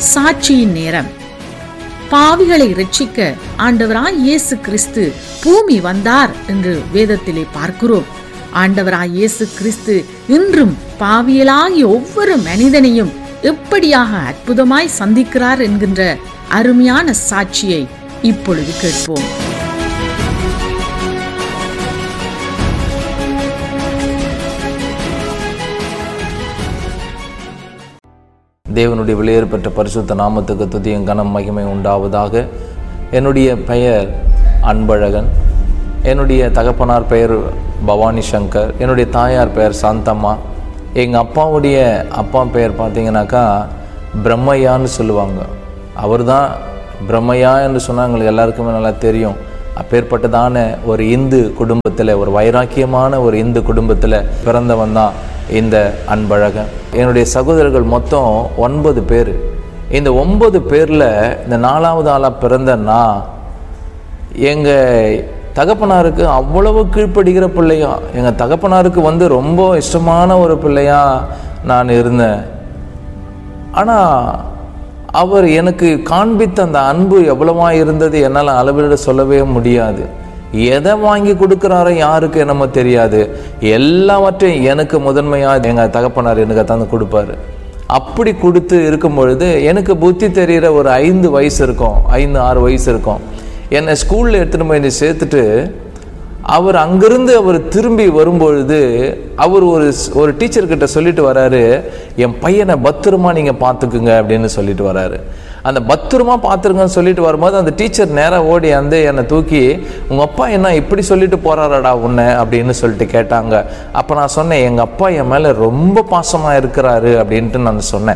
சாட்சியின் நேரம் பாவிகளை ரட்சிக்க ஆண்டவராய் இயேசு கிறிஸ்து பூமி வந்தார் என்று வேதத்திலே பார்க்கிறோம் ஆண்டவராய் இயேசு கிறிஸ்து இன்றும் பாவியலாகிய ஒவ்வொரு மனிதனையும் எப்படியாக அற்புதமாய் சந்திக்கிறார் என்கின்ற அருமையான சாட்சியை இப்பொழுது கேட்போம் தேவனுடைய வெளியேறப்பட்ட பரிசுத்த நாமத்துக்கு துதியும் கனம் மகிமை உண்டாவதாக என்னுடைய பெயர் அன்பழகன் என்னுடைய தகப்பனார் பெயர் பவானி சங்கர் என்னுடைய தாயார் பெயர் சாந்தம்மா எங்கள் அப்பாவுடைய அப்பா பெயர் பார்த்தீங்கன்னாக்கா பிரம்மையான்னு சொல்லுவாங்க அவர் தான் பிரம்மையா என்று சொன்னால் எங்களுக்கு எல்லாருக்குமே நல்லா தெரியும் அப்பேற்பட்டதான ஒரு இந்து குடும்பத்தில் ஒரு வைராக்கியமான ஒரு இந்து குடும்பத்தில் பிறந்தவன் தான் இந்த அன்பழகன் என்னுடைய சகோதரர்கள் மொத்தம் ஒன்பது பேர் இந்த ஒன்பது பேரில் இந்த நாலாவது ஆளாக பிறந்த நான் எங்கள் தகப்பனாருக்கு அவ்வளவு கீழ்ப்படுகிற பிள்ளையா எங்கள் தகப்பனாருக்கு வந்து ரொம்ப இஷ்டமான ஒரு பிள்ளையா நான் இருந்தேன் ஆனால் அவர் எனக்கு காண்பித்த அந்த அன்பு எவ்வளவா இருந்தது என்னால் அளவிட சொல்லவே முடியாது எதை வாங்கி கொடுக்குறாரோ யாருக்கு என்னமோ தெரியாது எல்லாவற்றையும் எனக்கு முதன்மையாக எங்கள் தகப்பனார் எனக்கு தந்து கொடுப்பாரு அப்படி கொடுத்து இருக்கும் பொழுது எனக்கு புத்தி தெரிகிற ஒரு ஐந்து வயசு இருக்கும் ஐந்து ஆறு வயசு இருக்கும் என்னை ஸ்கூலில் எடுத்துகிட்டு போய் என்னை சேர்த்துட்டு அவர் அங்கிருந்து அவர் திரும்பி வரும்பொழுது அவர் ஒரு ஒரு டீச்சர்கிட்ட சொல்லிட்டு வராரு என் பையனை பத்திரமா நீங்கள் பார்த்துக்குங்க அப்படின்னு சொல்லிட்டு வராரு அந்த பத்திரமா பார்த்துருங்கன்னு சொல்லிட்டு வரும்போது அந்த டீச்சர் நேராக ஓடி வந்து என்னை தூக்கி உங்கள் அப்பா என்ன இப்படி சொல்லிட்டு போறாராடா உன்னை அப்படின்னு சொல்லிட்டு கேட்டாங்க அப்போ நான் சொன்னேன் எங்கள் அப்பா என் மேலே ரொம்ப பாசமாக இருக்கிறாரு அப்படின்ட்டு நான் சொன்னேன்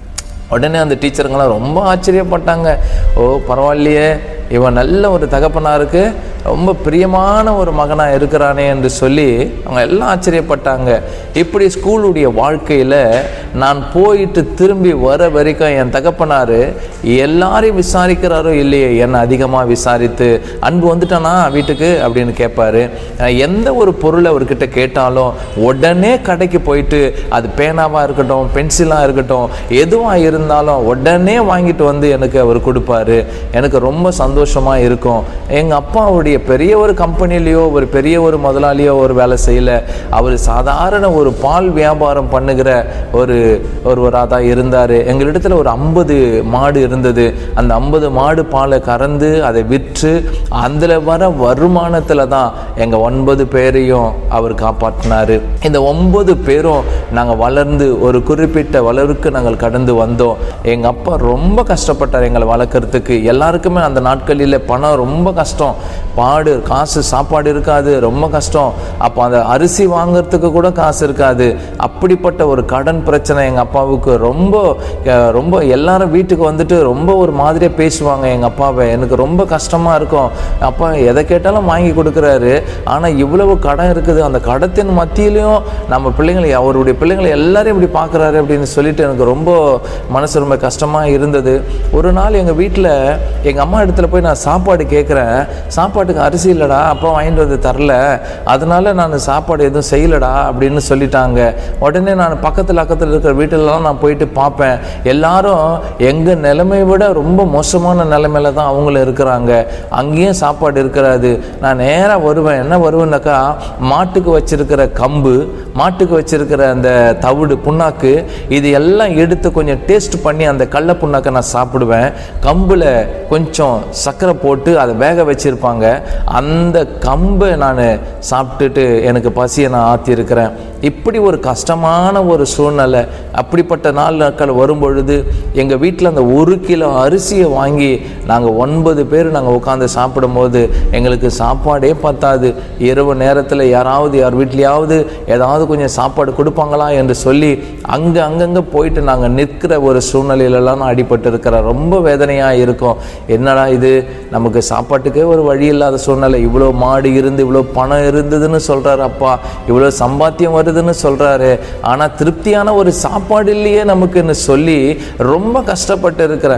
உடனே அந்த டீச்சருங்களாம் ரொம்ப ஆச்சரியப்பட்டாங்க ஓ பரவாயில்லையே இவன் நல்ல ஒரு தகப்பனாருக்கு ரொம்ப பிரியமான ஒரு மகனாக இருக்கிறானே என்று சொல்லி அவங்க எல்லாம் ஆச்சரியப்பட்டாங்க இப்படி ஸ்கூலுடைய வாழ்க்கையில் நான் போயிட்டு திரும்பி வர வரைக்கும் என் தகப்பனார் எல்லாரையும் விசாரிக்கிறாரோ இல்லையே என்னை அதிகமாக விசாரித்து அன்பு வந்துட்டானா வீட்டுக்கு அப்படின்னு கேட்பாரு எந்த ஒரு பொருளை அவர்கிட்ட கேட்டாலும் உடனே கடைக்கு போயிட்டு அது பேனாவாக இருக்கட்டும் பென்சிலாக இருக்கட்டும் எதுவாக இருந்தாலும் உடனே வாங்கிட்டு வந்து எனக்கு அவர் கொடுப்பாரு எனக்கு ரொம்ப சந்தோஷமாக இருக்கும் எங்கள் அப்பாவுடைய பெரிய ஒரு கம்பெனிலேயோ ஒரு பெரிய ஒரு முதலாளியோ ஒரு வேலை செய்யல அவர் சாதாரண ஒரு பால் வியாபாரம் பண்ணுகிற ஒரு ஒருவராக தான் இருந்தார் எங்களிடத்துல ஒரு ஐம்பது மாடு இருந்தது அந்த ஐம்பது மாடு பாலை கறந்து அதை விற்று அதில் வர வருமானத்தில் தான் எங்கள் ஒன்பது பேரையும் அவர் காப்பாற்றினாரு இந்த ஒன்பது பேரும் நாங்கள் வளர்ந்து ஒரு குறிப்பிட்ட வளருக்கு நாங்கள் கடந்து வந்தோம் எங்கள் அப்பா ரொம்ப கஷ்டப்பட்டார் எங்களை வளர்க்குறதுக்கு எல்லாருக்குமே அந்த நாட்களில் பணம் ரொம்ப கஷ்டம் பாடு காசு சாப்பாடு இருக்காது ரொம்ப கஷ்டம் அப்போ அந்த அரிசி வாங்குறதுக்கு கூட காசு இருக்காது அப்படிப்பட்ட ஒரு கடன் பிரச்சனை எங்கள் அப்பாவுக்கு ரொம்ப அஹ், ரொம்ப எல்லாரும் வீட்டுக்கு வந்துட்டு ரொம்ப ஒரு மாதிரியாக பேசுவாங்க எங்கள் அப்பாவை எனக்கு ரொம்ப கஷ்டமாக இருக்கும் அப்பா எதை கேட்டாலும் வாங்கி கொடுக்குறாரு ஆனால் இவ்வளவு கடன் இருக்குது அந்த கடத்தின் மத்தியிலையும் நம்ம பிள்ளைங்களை அவருடைய பிள்ளைங்களை எல்லாரையும் இப்படி பார்க்குறாரு அப்படின்னு சொல்லிட்டு எனக்கு ரொம்ப மனசு ரொம்ப கஷ்டமாக இருந்தது ஒரு நாள் எங்கள் வீட்டில் எங்கள் அம்மா இடத்துல போய் நான் சாப்பாடு கேட்குறேன் சாப்பாட்டுக்கு அரிசி இல்லைடா அப்பா வாங்கிட்டு வந்து தரல அதனால நான் சாப்பாடு எதுவும் செய்யலடா அப்படின்னு சொல்லிட்டாங்க உடனே நான் பக்கத்தில் பக்கத்தில் இருக்கிற வீட்டிலலாம் நான் போயிட்டு பார்ப்பேன் எல்லாரும் எங்கள் நிலைமை விட ரொம்ப மோசமான நிலைமையில தான் அவங்களும் இருக்கிறாங்க அங்கேயும் சாப்பாடு இருக்கிறாது நான் நேராக வருவேன் என்ன வருவேன்னாக்கா மாட்டுக்கு வச்சிருக்கிற கம்பு மாட்டுக்கு வச்சிருக்கிற அந்த தவிடு புண்ணாக்கு இது எல்லாம் எடுத்து கொஞ்சம் டேஸ்ட் பண்ணி அந்த கடல புண்ணாக்கை நான் சாப்பிடுவேன் கம்பில் கொஞ்சம் சர்க்கரை போட்டு அதை வேக வச்சிருப்பாங்க அந்த கம்பை நான் சாப்பிட்டுட்டு எனக்கு பசியை நான் ஆற்றியிருக்கிறேன் இப்படி ஒரு கஷ்டமான ஒரு சூழ்நிலை அப்படிப்பட்ட நாள் நாட்கள் வரும்பொழுது எங்கள் வீட்டில் அந்த ஒரு கிலோ அரிசியை வாங்கி நாங்கள் ஒன்பது பேர் நாங்கள் உட்காந்து சாப்பிடும்போது எங்களுக்கு சாப்பாடே பத்தாது இரவு நேரத்தில் யாராவது யார் வீட்லையாவது ஏதாவது கொஞ்சம் சாப்பாடு கொடுப்பாங்களா என்று சொல்லி அங்கே அங்கங்கே போயிட்டு நாங்கள் நிற்கிற ஒரு சூழ்நிலையிலலாம் நான் அடிபட்டு இருக்கிறேன் ரொம்ப வேதனையாக இருக்கும் என்னடா இது நமக்கு சாப்பாட்டுக்கே ஒரு வழி இல்லாத சூழ்நிலை இவ்வளோ மாடு இருந்து இவ்வளோ பணம் இருந்ததுன்னு சொல்கிறாரு அப்பா இவ்வளோ சம்பாத்தியம் வருதுன்னு சொல்கிறாரு ஆனால் திருப்தியான ஒரு சாப்பாடு இல்லையே நமக்குன்னு சொல்லி ரொம்ப கஷ்டப்பட்டு இருக்கிறேன்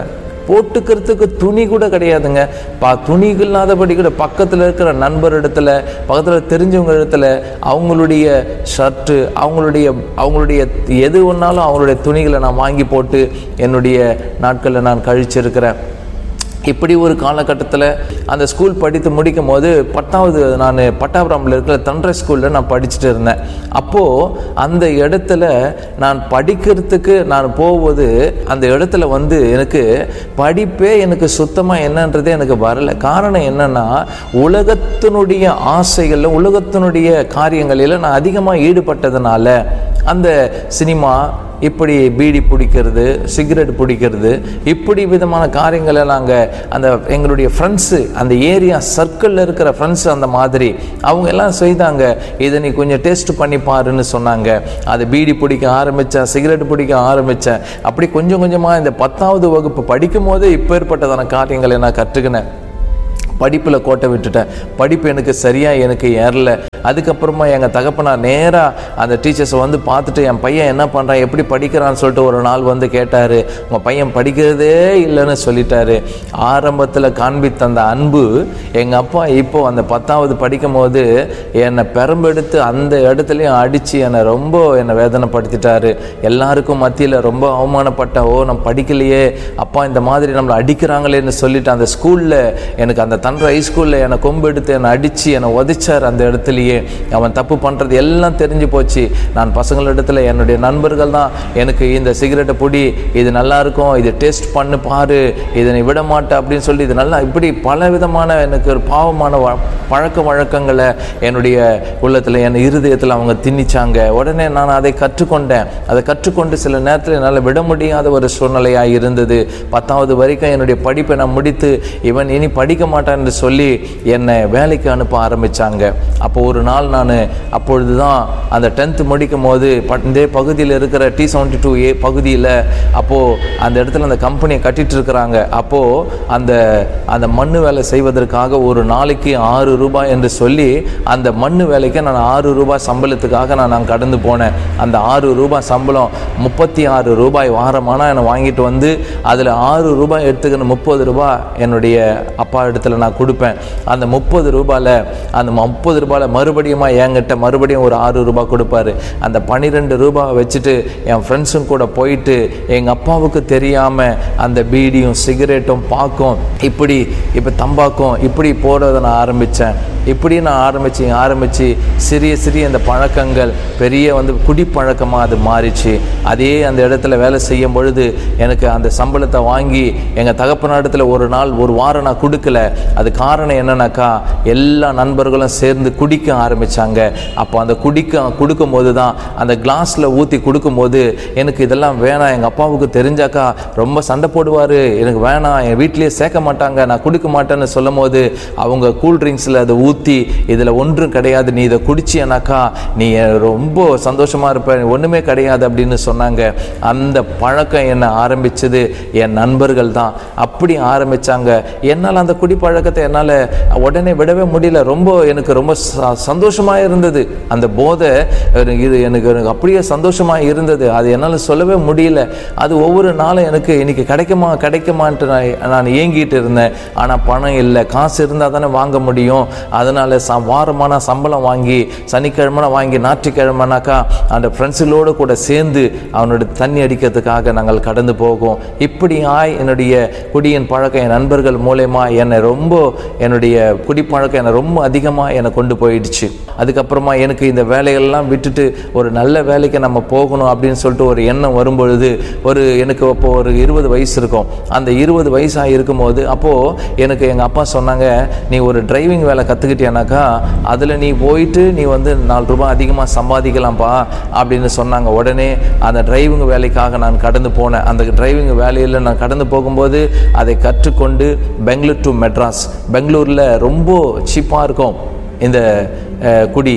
போட்டுக்கிறதுக்கு துணி கூட கிடையாதுங்க பா துணி இல்லாதபடி கூட பக்கத்தில் இருக்கிற நண்பர் இடத்துல பக்கத்தில் தெரிஞ்சவங்க இடத்துல அவங்களுடைய ஷர்ட்டு அவங்களுடைய அவங்களுடைய எது ஒன்றாலும் அவங்களுடைய துணிகளை நான் வாங்கி போட்டு என்னுடைய நாட்களில் நான் கழிச்சிருக்கிறேன் இப்படி ஒரு காலகட்டத்தில் அந்த ஸ்கூல் படித்து முடிக்கும் போது பத்தாவது நான் பட்டாபுரமில் இருக்கிற தண்டரை ஸ்கூலில் நான் படிச்சுட்டு இருந்தேன் அப்போது அந்த இடத்துல நான் படிக்கிறதுக்கு நான் போகும்போது அந்த இடத்துல வந்து எனக்கு படிப்பே எனக்கு சுத்தமாக என்னன்றதே எனக்கு வரல காரணம் என்னன்னா உலகத்தினுடைய ஆசைகளில் உலகத்தினுடைய காரியங்களில் நான் அதிகமாக ஈடுபட்டதுனால அந்த சினிமா இப்படி பீடி பிடிக்கிறது சிகரெட் பிடிக்கிறது இப்படி விதமான காரியங்களை நாங்கள் அந்த எங்களுடைய ஃப்ரெண்ட்ஸு அந்த ஏரியா சர்க்கிளில் இருக்கிற ஃப்ரெண்ட்ஸ் அந்த மாதிரி அவங்க எல்லாம் செய்தாங்க இதை நீ கொஞ்சம் டேஸ்ட் பண்ணி பாருன்னு சொன்னாங்க அது பீடி பிடிக்க ஆரம்பித்தேன் சிகரெட் பிடிக்க ஆரம்பித்தேன் அப்படி கொஞ்சம் கொஞ்சமாக இந்த பத்தாவது வகுப்பு படிக்கும் போது இப்போ ஏற்பட்டதான காரியங்களை நான் கற்றுக்கினேன் படிப்பில் கோட்டை விட்டுட்டேன் படிப்பு எனக்கு சரியாக எனக்கு ஏறல அதுக்கப்புறமா எங்கள் தகப்பனார் நேராக அந்த டீச்சர்ஸை வந்து பார்த்துட்டு என் பையன் என்ன பண்ணுறான் எப்படி படிக்கிறான்னு சொல்லிட்டு ஒரு நாள் வந்து கேட்டார் உங்கள் பையன் படிக்கிறதே இல்லைன்னு சொல்லிட்டாரு ஆரம்பத்தில் காண்பித்த அந்த அன்பு எங்கள் அப்பா இப்போ அந்த பத்தாவது படிக்கும் போது என்னை பெரம்பெடுத்து அந்த இடத்துலையும் அடித்து என்னை ரொம்ப என்னை வேதனைப்படுத்திட்டாரு எல்லாருக்கும் மத்தியில் ரொம்ப அவமானப்பட்டேன் ஓ நான் படிக்கலையே அப்பா இந்த மாதிரி நம்மளை அடிக்கிறாங்களேன்னு சொல்லிட்டு அந்த ஸ்கூலில் எனக்கு அந்த தன்ற ஹைஸ்கூலில் என்னை கொம்பு எடுத்து என்னை அடித்து என்னை உதைச்சார் அந்த இடத்துலையே அவன் தப்பு பண்ணுறது எல்லாம் தெரிஞ்சு போச்சு நான் பசங்களிடத்துல என்னுடைய நண்பர்கள் தான் எனக்கு இந்த சிகரெட்டை பொடி இது நல்லா இருக்கும் இது டேஸ்ட் பண்ணு பாரு இதை நீ விட மாட்டே அப்படின்னு சொல்லி இது நல்லா இப்படி பல விதமான எனக்கு ஒரு பாவமான வ- பழக்க வழக்கங்களை என்னுடைய உள்ளத்தில் என் இருதயத்தில் அவங்க திணிச்சாங்க உடனே நான் அதை கற்றுக்கொண்டேன் அதை கற்றுக்கொண்டு சில நேரத்தில் என்னால் விட முடியாத ஒரு சூழ்நிலையாக இருந்தது பத்தாவது வரைக்கும் என்னுடைய படிப்பை நான் முடித்து இவன் இனி படிக்க மாட்டான் என்று சொல்லி என்னை வேலைக்கு அனுப்ப ஆரம்பிச்சாங்க அப்போ ஒரு நாள் நான் அப்பொழுது தான் அந்த டென்த்து முடிக்கும் போது ப- இந்த பகுதியில் இருக்கிற டி செவன்டி டூ ஏ பகுதியில் அப்போது அந்த இடத்துல அந்த கம்பெனியை கட்டிட்டு இருக்கிறாங்க அப்போது அந்த அந்த மண்ணு வேலை செய்வதற்காக ஒரு நாளைக்கு ஆறு ரூபாய் என்று சொல்லி அந்த மண்ணு வேலைக்கு நான் ஆறு ரூபாய் சம்பளத்துக்காக நான் நான் கடந்து போனேன் அந்த ஆறு ரூபாய் சம்பளம் முப்பத்தி ஆறு ரூபாய் வாரமானா என்னை வாங்கிட்டு வந்து அதில் ஆறு ரூபாய் எடுத்துக்கின்னு முப்பது ரூபாய் என்னுடைய அப்பா இடத்துல நான் கொடுப்பேன் அந்த முப்பது ரூபாயில் அந்த முப்பது ரூபாயில் மறுபடியும் என்கிட்ட மறுபடியும் ஒரு ஆறு ரூபாய் கொடுப்பாரு அந்த பன்னிரெண்டு ரூபாய் வச்சுட்டு என் ஃப்ரெண்ட்ஸும் கூட போயிட்டு எங்கள் அப்பாவுக்கு தெரியாமல் அந்த பீடியும் சிகரெட்டும் பாக்கும் இப்படி இப்போ தம்பாக்கும் இப்படி போடுறத நான் ஆரம்பித்தேன் இப்படி நான் ஆரம்பித்து ஆரம்பித்து சிறிய சிறிய அந்த பழக்கங்கள் பெரிய வந்து குடிப்பழக்கமாக அது மாறிச்சு அதே அந்த இடத்துல வேலை செய்யும் பொழுது எனக்கு அந்த சம்பளத்தை வாங்கி எங்கள் தகப்பனிடத்துல ஒரு நாள் ஒரு வாரம் நான் கொடுக்கல அது காரணம் என்னன்னாக்கா எல்லா நண்பர்களும் சேர்ந்து குடிக்க ஆரம்பிச்சாங்க அப்போ அந்த குடிக்க கொடுக்கும்போது தான் அந்த கிளாஸில் ஊற்றி கொடுக்கும்போது எனக்கு இதெல்லாம் வேணாம் எங்கள் அப்பாவுக்கு தெரிஞ்சாக்கா ரொம்ப சண்டை போடுவார் எனக்கு வேணாம் என் வீட்லேயே சேர்க்க மாட்டாங்க நான் கொடுக்க மாட்டேன்னு சொல்லும் போது அவங்க கூல் ட்ரிங்க்ஸில் அதை ஊற்றி இதில் ஒன்றும் கிடையாது நீ இதை குடிச்சியனாக்கா நீ ரொம்ப சந்தோஷமாக இருப்ப ஒன்றுமே கிடையாது அப்படின்னு சொன்னாங்க அந்த பழக்கம் என்னை ஆரம்பிச்சது என் நண்பர்கள் தான் அப்படி ஆரம்பிச்சாங்க என்னால் அந்த குடிப்பழக்கத்தை என்னால் உடனே விடவே முடியல ரொம்ப எனக்கு ரொம்ப ச- சந்தோஷமா இருந்தது அந்த போதை எனக்கு இது எனக்கு எனக்கு அப்படியே சந்தோஷமா இருந்தது அது என்னால் சொல்லவே முடியல அது ஒவ்வொரு நாளும் எனக்கு இன்னைக்கு கிடைக்குமா கிடைக்குமான்ட்டு நான் நான் ஏங்கிட்டு இருந்தேன் ஆனால் பணம் இல்லை காசு இருந்தால் தானே வாங்க முடியும் அதனால ச வாரமான சம்பளம் வாங்கி சனிக்கிழமை வாங்கி ஞாயிற்றுக்கிழமைனாக்கா அந்த ஃப்ரெண்ட்ஸுகளோடு கூட சேர்ந்து அவனோட தண்ணி அடிக்கிறதுக்காக நாங்கள் கடந்து போகும் இப்படி ஆய் என்னுடைய குடியின் பழக்கம் என் நண்பர்கள் மூலயமா என்னை ரொம்ப என்னுடைய குடிப்பழக்கம் என்னை ரொம்ப அதிகமாக என்னை கொண்டு போயிடுச்சு அதுக்கப்புறமா எனக்கு இந்த வேலைகள்லாம் விட்டுட்டு ஒரு நல்ல வேலைக்கு நம்ம போகணும் அப்படின்னு சொல்லிட்டு ஒரு எண்ணம் வரும்பொழுது ஒரு எனக்கு அப்போ ஒரு இருபது வயசு இருக்கும் அந்த இருபது வயசாக இருக்கும்போது அப்போது எனக்கு எங்கள் அப்பா சொன்னாங்க நீ ஒரு டிரைவிங் வேலை கற்றுக்கிட்டியானாக்கா அதில் நீ போயிட்டு நீ வந்து நாலு ரூபாய் அதிகமாக சம்பாதிக்கலாம்ப்பா அப்படின்னு சொன்னாங்க உடனே அந்த டிரைவிங் வேலைக்காக நான் கடந்து போனேன் அந்த டிரைவிங் வேலையில் நான் கடந்து போகும்போது அதை கற்றுக்கொண்டு பெங்களூர் டு மெட்ராஸ் பெங்களூரில் ரொம்ப சீப்பாக இருக்கும் இந்த அஹ், குடி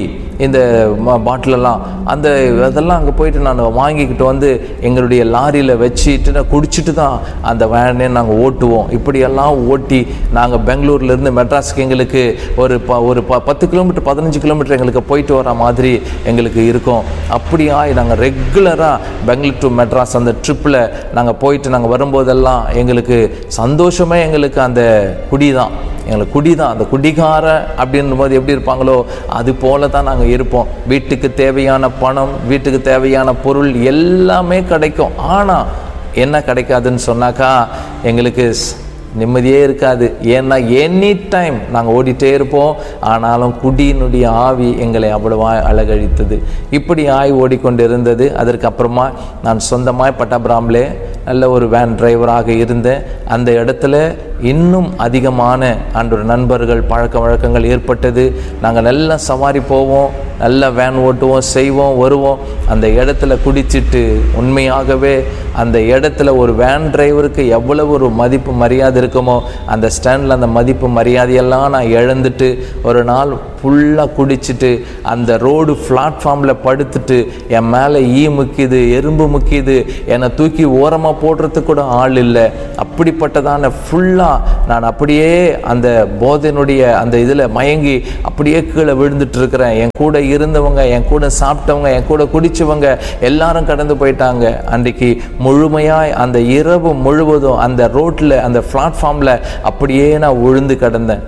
இந்த பாட்டிலெல்லாம் அந்த அதெல்லாம் அங்கே போயிட்டு நான் வாங்கிக்கிட்டு வந்து எங்களுடைய லாரியில் வச்சுட்டு நான் குடிச்சிட்டு தான் அந்த வேனே நாங்கள் ஓட்டுவோம் இப்படியெல்லாம் ஓட்டி நாங்கள் பெங்களூர்லேருந்து மெட்ராஸுக்கு எங்களுக்கு ஒரு ப ஒரு ப பத்து கிலோமீட்டர் பதினஞ்சு கிலோமீட்டர் எங்களுக்கு போயிட்டு வர மாதிரி எங்களுக்கு இருக்கும் அப்படியா நாங்கள் ரெகுலராக பெங்களூர் டு மெட்ராஸ் அந்த ட்ரிப்பில் நாங்கள் போயிட்டு நாங்கள் வரும்போதெல்லாம் எங்களுக்கு சந்தோஷமே எங்களுக்கு அந்த குடி தான் எங்களுக்கு குடி தான் அந்த குடிகார அப்படின்ற போது எப்படி இருப்பாங்களோ அது போல தான் நாங்கள் இருப்போம் வீட்டுக்கு தேவையான பணம் வீட்டுக்கு தேவையான பொருள் எல்லாமே கிடைக்கும் ஆனால் என்ன கிடைக்காதுன்னு சொன்னாக்கா எங்களுக்கு ஸ்- நிம்மதியே இருக்காது ஏன்னா எனி டைம் நாங்கள் ஓடிட்டே இருப்போம் ஆனாலும் குடியினுடைய ஆவி எங்களை அவ்வளவா அழகழித்தது இப்படி ஆய் ஓடிக்கொண்டிருந்தது அதற்கு அப்புறமா நான் சொந்தமாய் பட்டாபிராம்லே நல்ல ஒரு வேன் டிரைவராக இருந்தேன் அந்த இடத்துல இன்னும் அதிகமான அன்று நண்பர்கள் பழக்க வழக்கங்கள் ஏற்பட்டது நாங்கள் நல்லா சவாரி போவோம் நல்லா வேன் ஓட்டுவோம் செய்வோம் வருவோம் அந்த இடத்துல குடிச்சிட்டு உண்மையாகவே அந்த இடத்துல ஒரு வேன் டிரைவருக்கு எவ்வளவு ஒரு மதிப்பு மரியாதை இருக்குமோ அந்த ஸ்டாண்டில் அந்த மதிப்பு மரியாதையெல்லாம் நான் இழந்துட்டு ஒரு நாள் ஃபுல்லாக குடிச்சிட்டு அந்த ரோடு பிளாட்ஃபார்மில் படுத்துட்டு என் மேலே ஈ முக்கிது எறும்பு முக்கிது என்னை தூக்கி ஓரமாக போடுறதுக்கு கூட ஆள் இல்லை அப்படிப்பட்டதான ஃபுல்லாக நான் அப்படியே அந்த போதையினுடைய அந்த இதில் மயங்கி அப்படியே கீழே விழுந்துட்டு இருக்கிறேன் என் கூட இருந்தவங்க என் கூட சாப்பிட்டவங்க என் கூட குடிச்சவங்க எல்லாரும் கடந்து போயிட்டாங்க அன்றைக்கு முழுமையாய் அந்த இரவு முழுவதும் அந்த ரோட்டில் அந்த பிளாட்ஃபார்மில் அப்படியே நான் விழுந்து கிடந்தேன்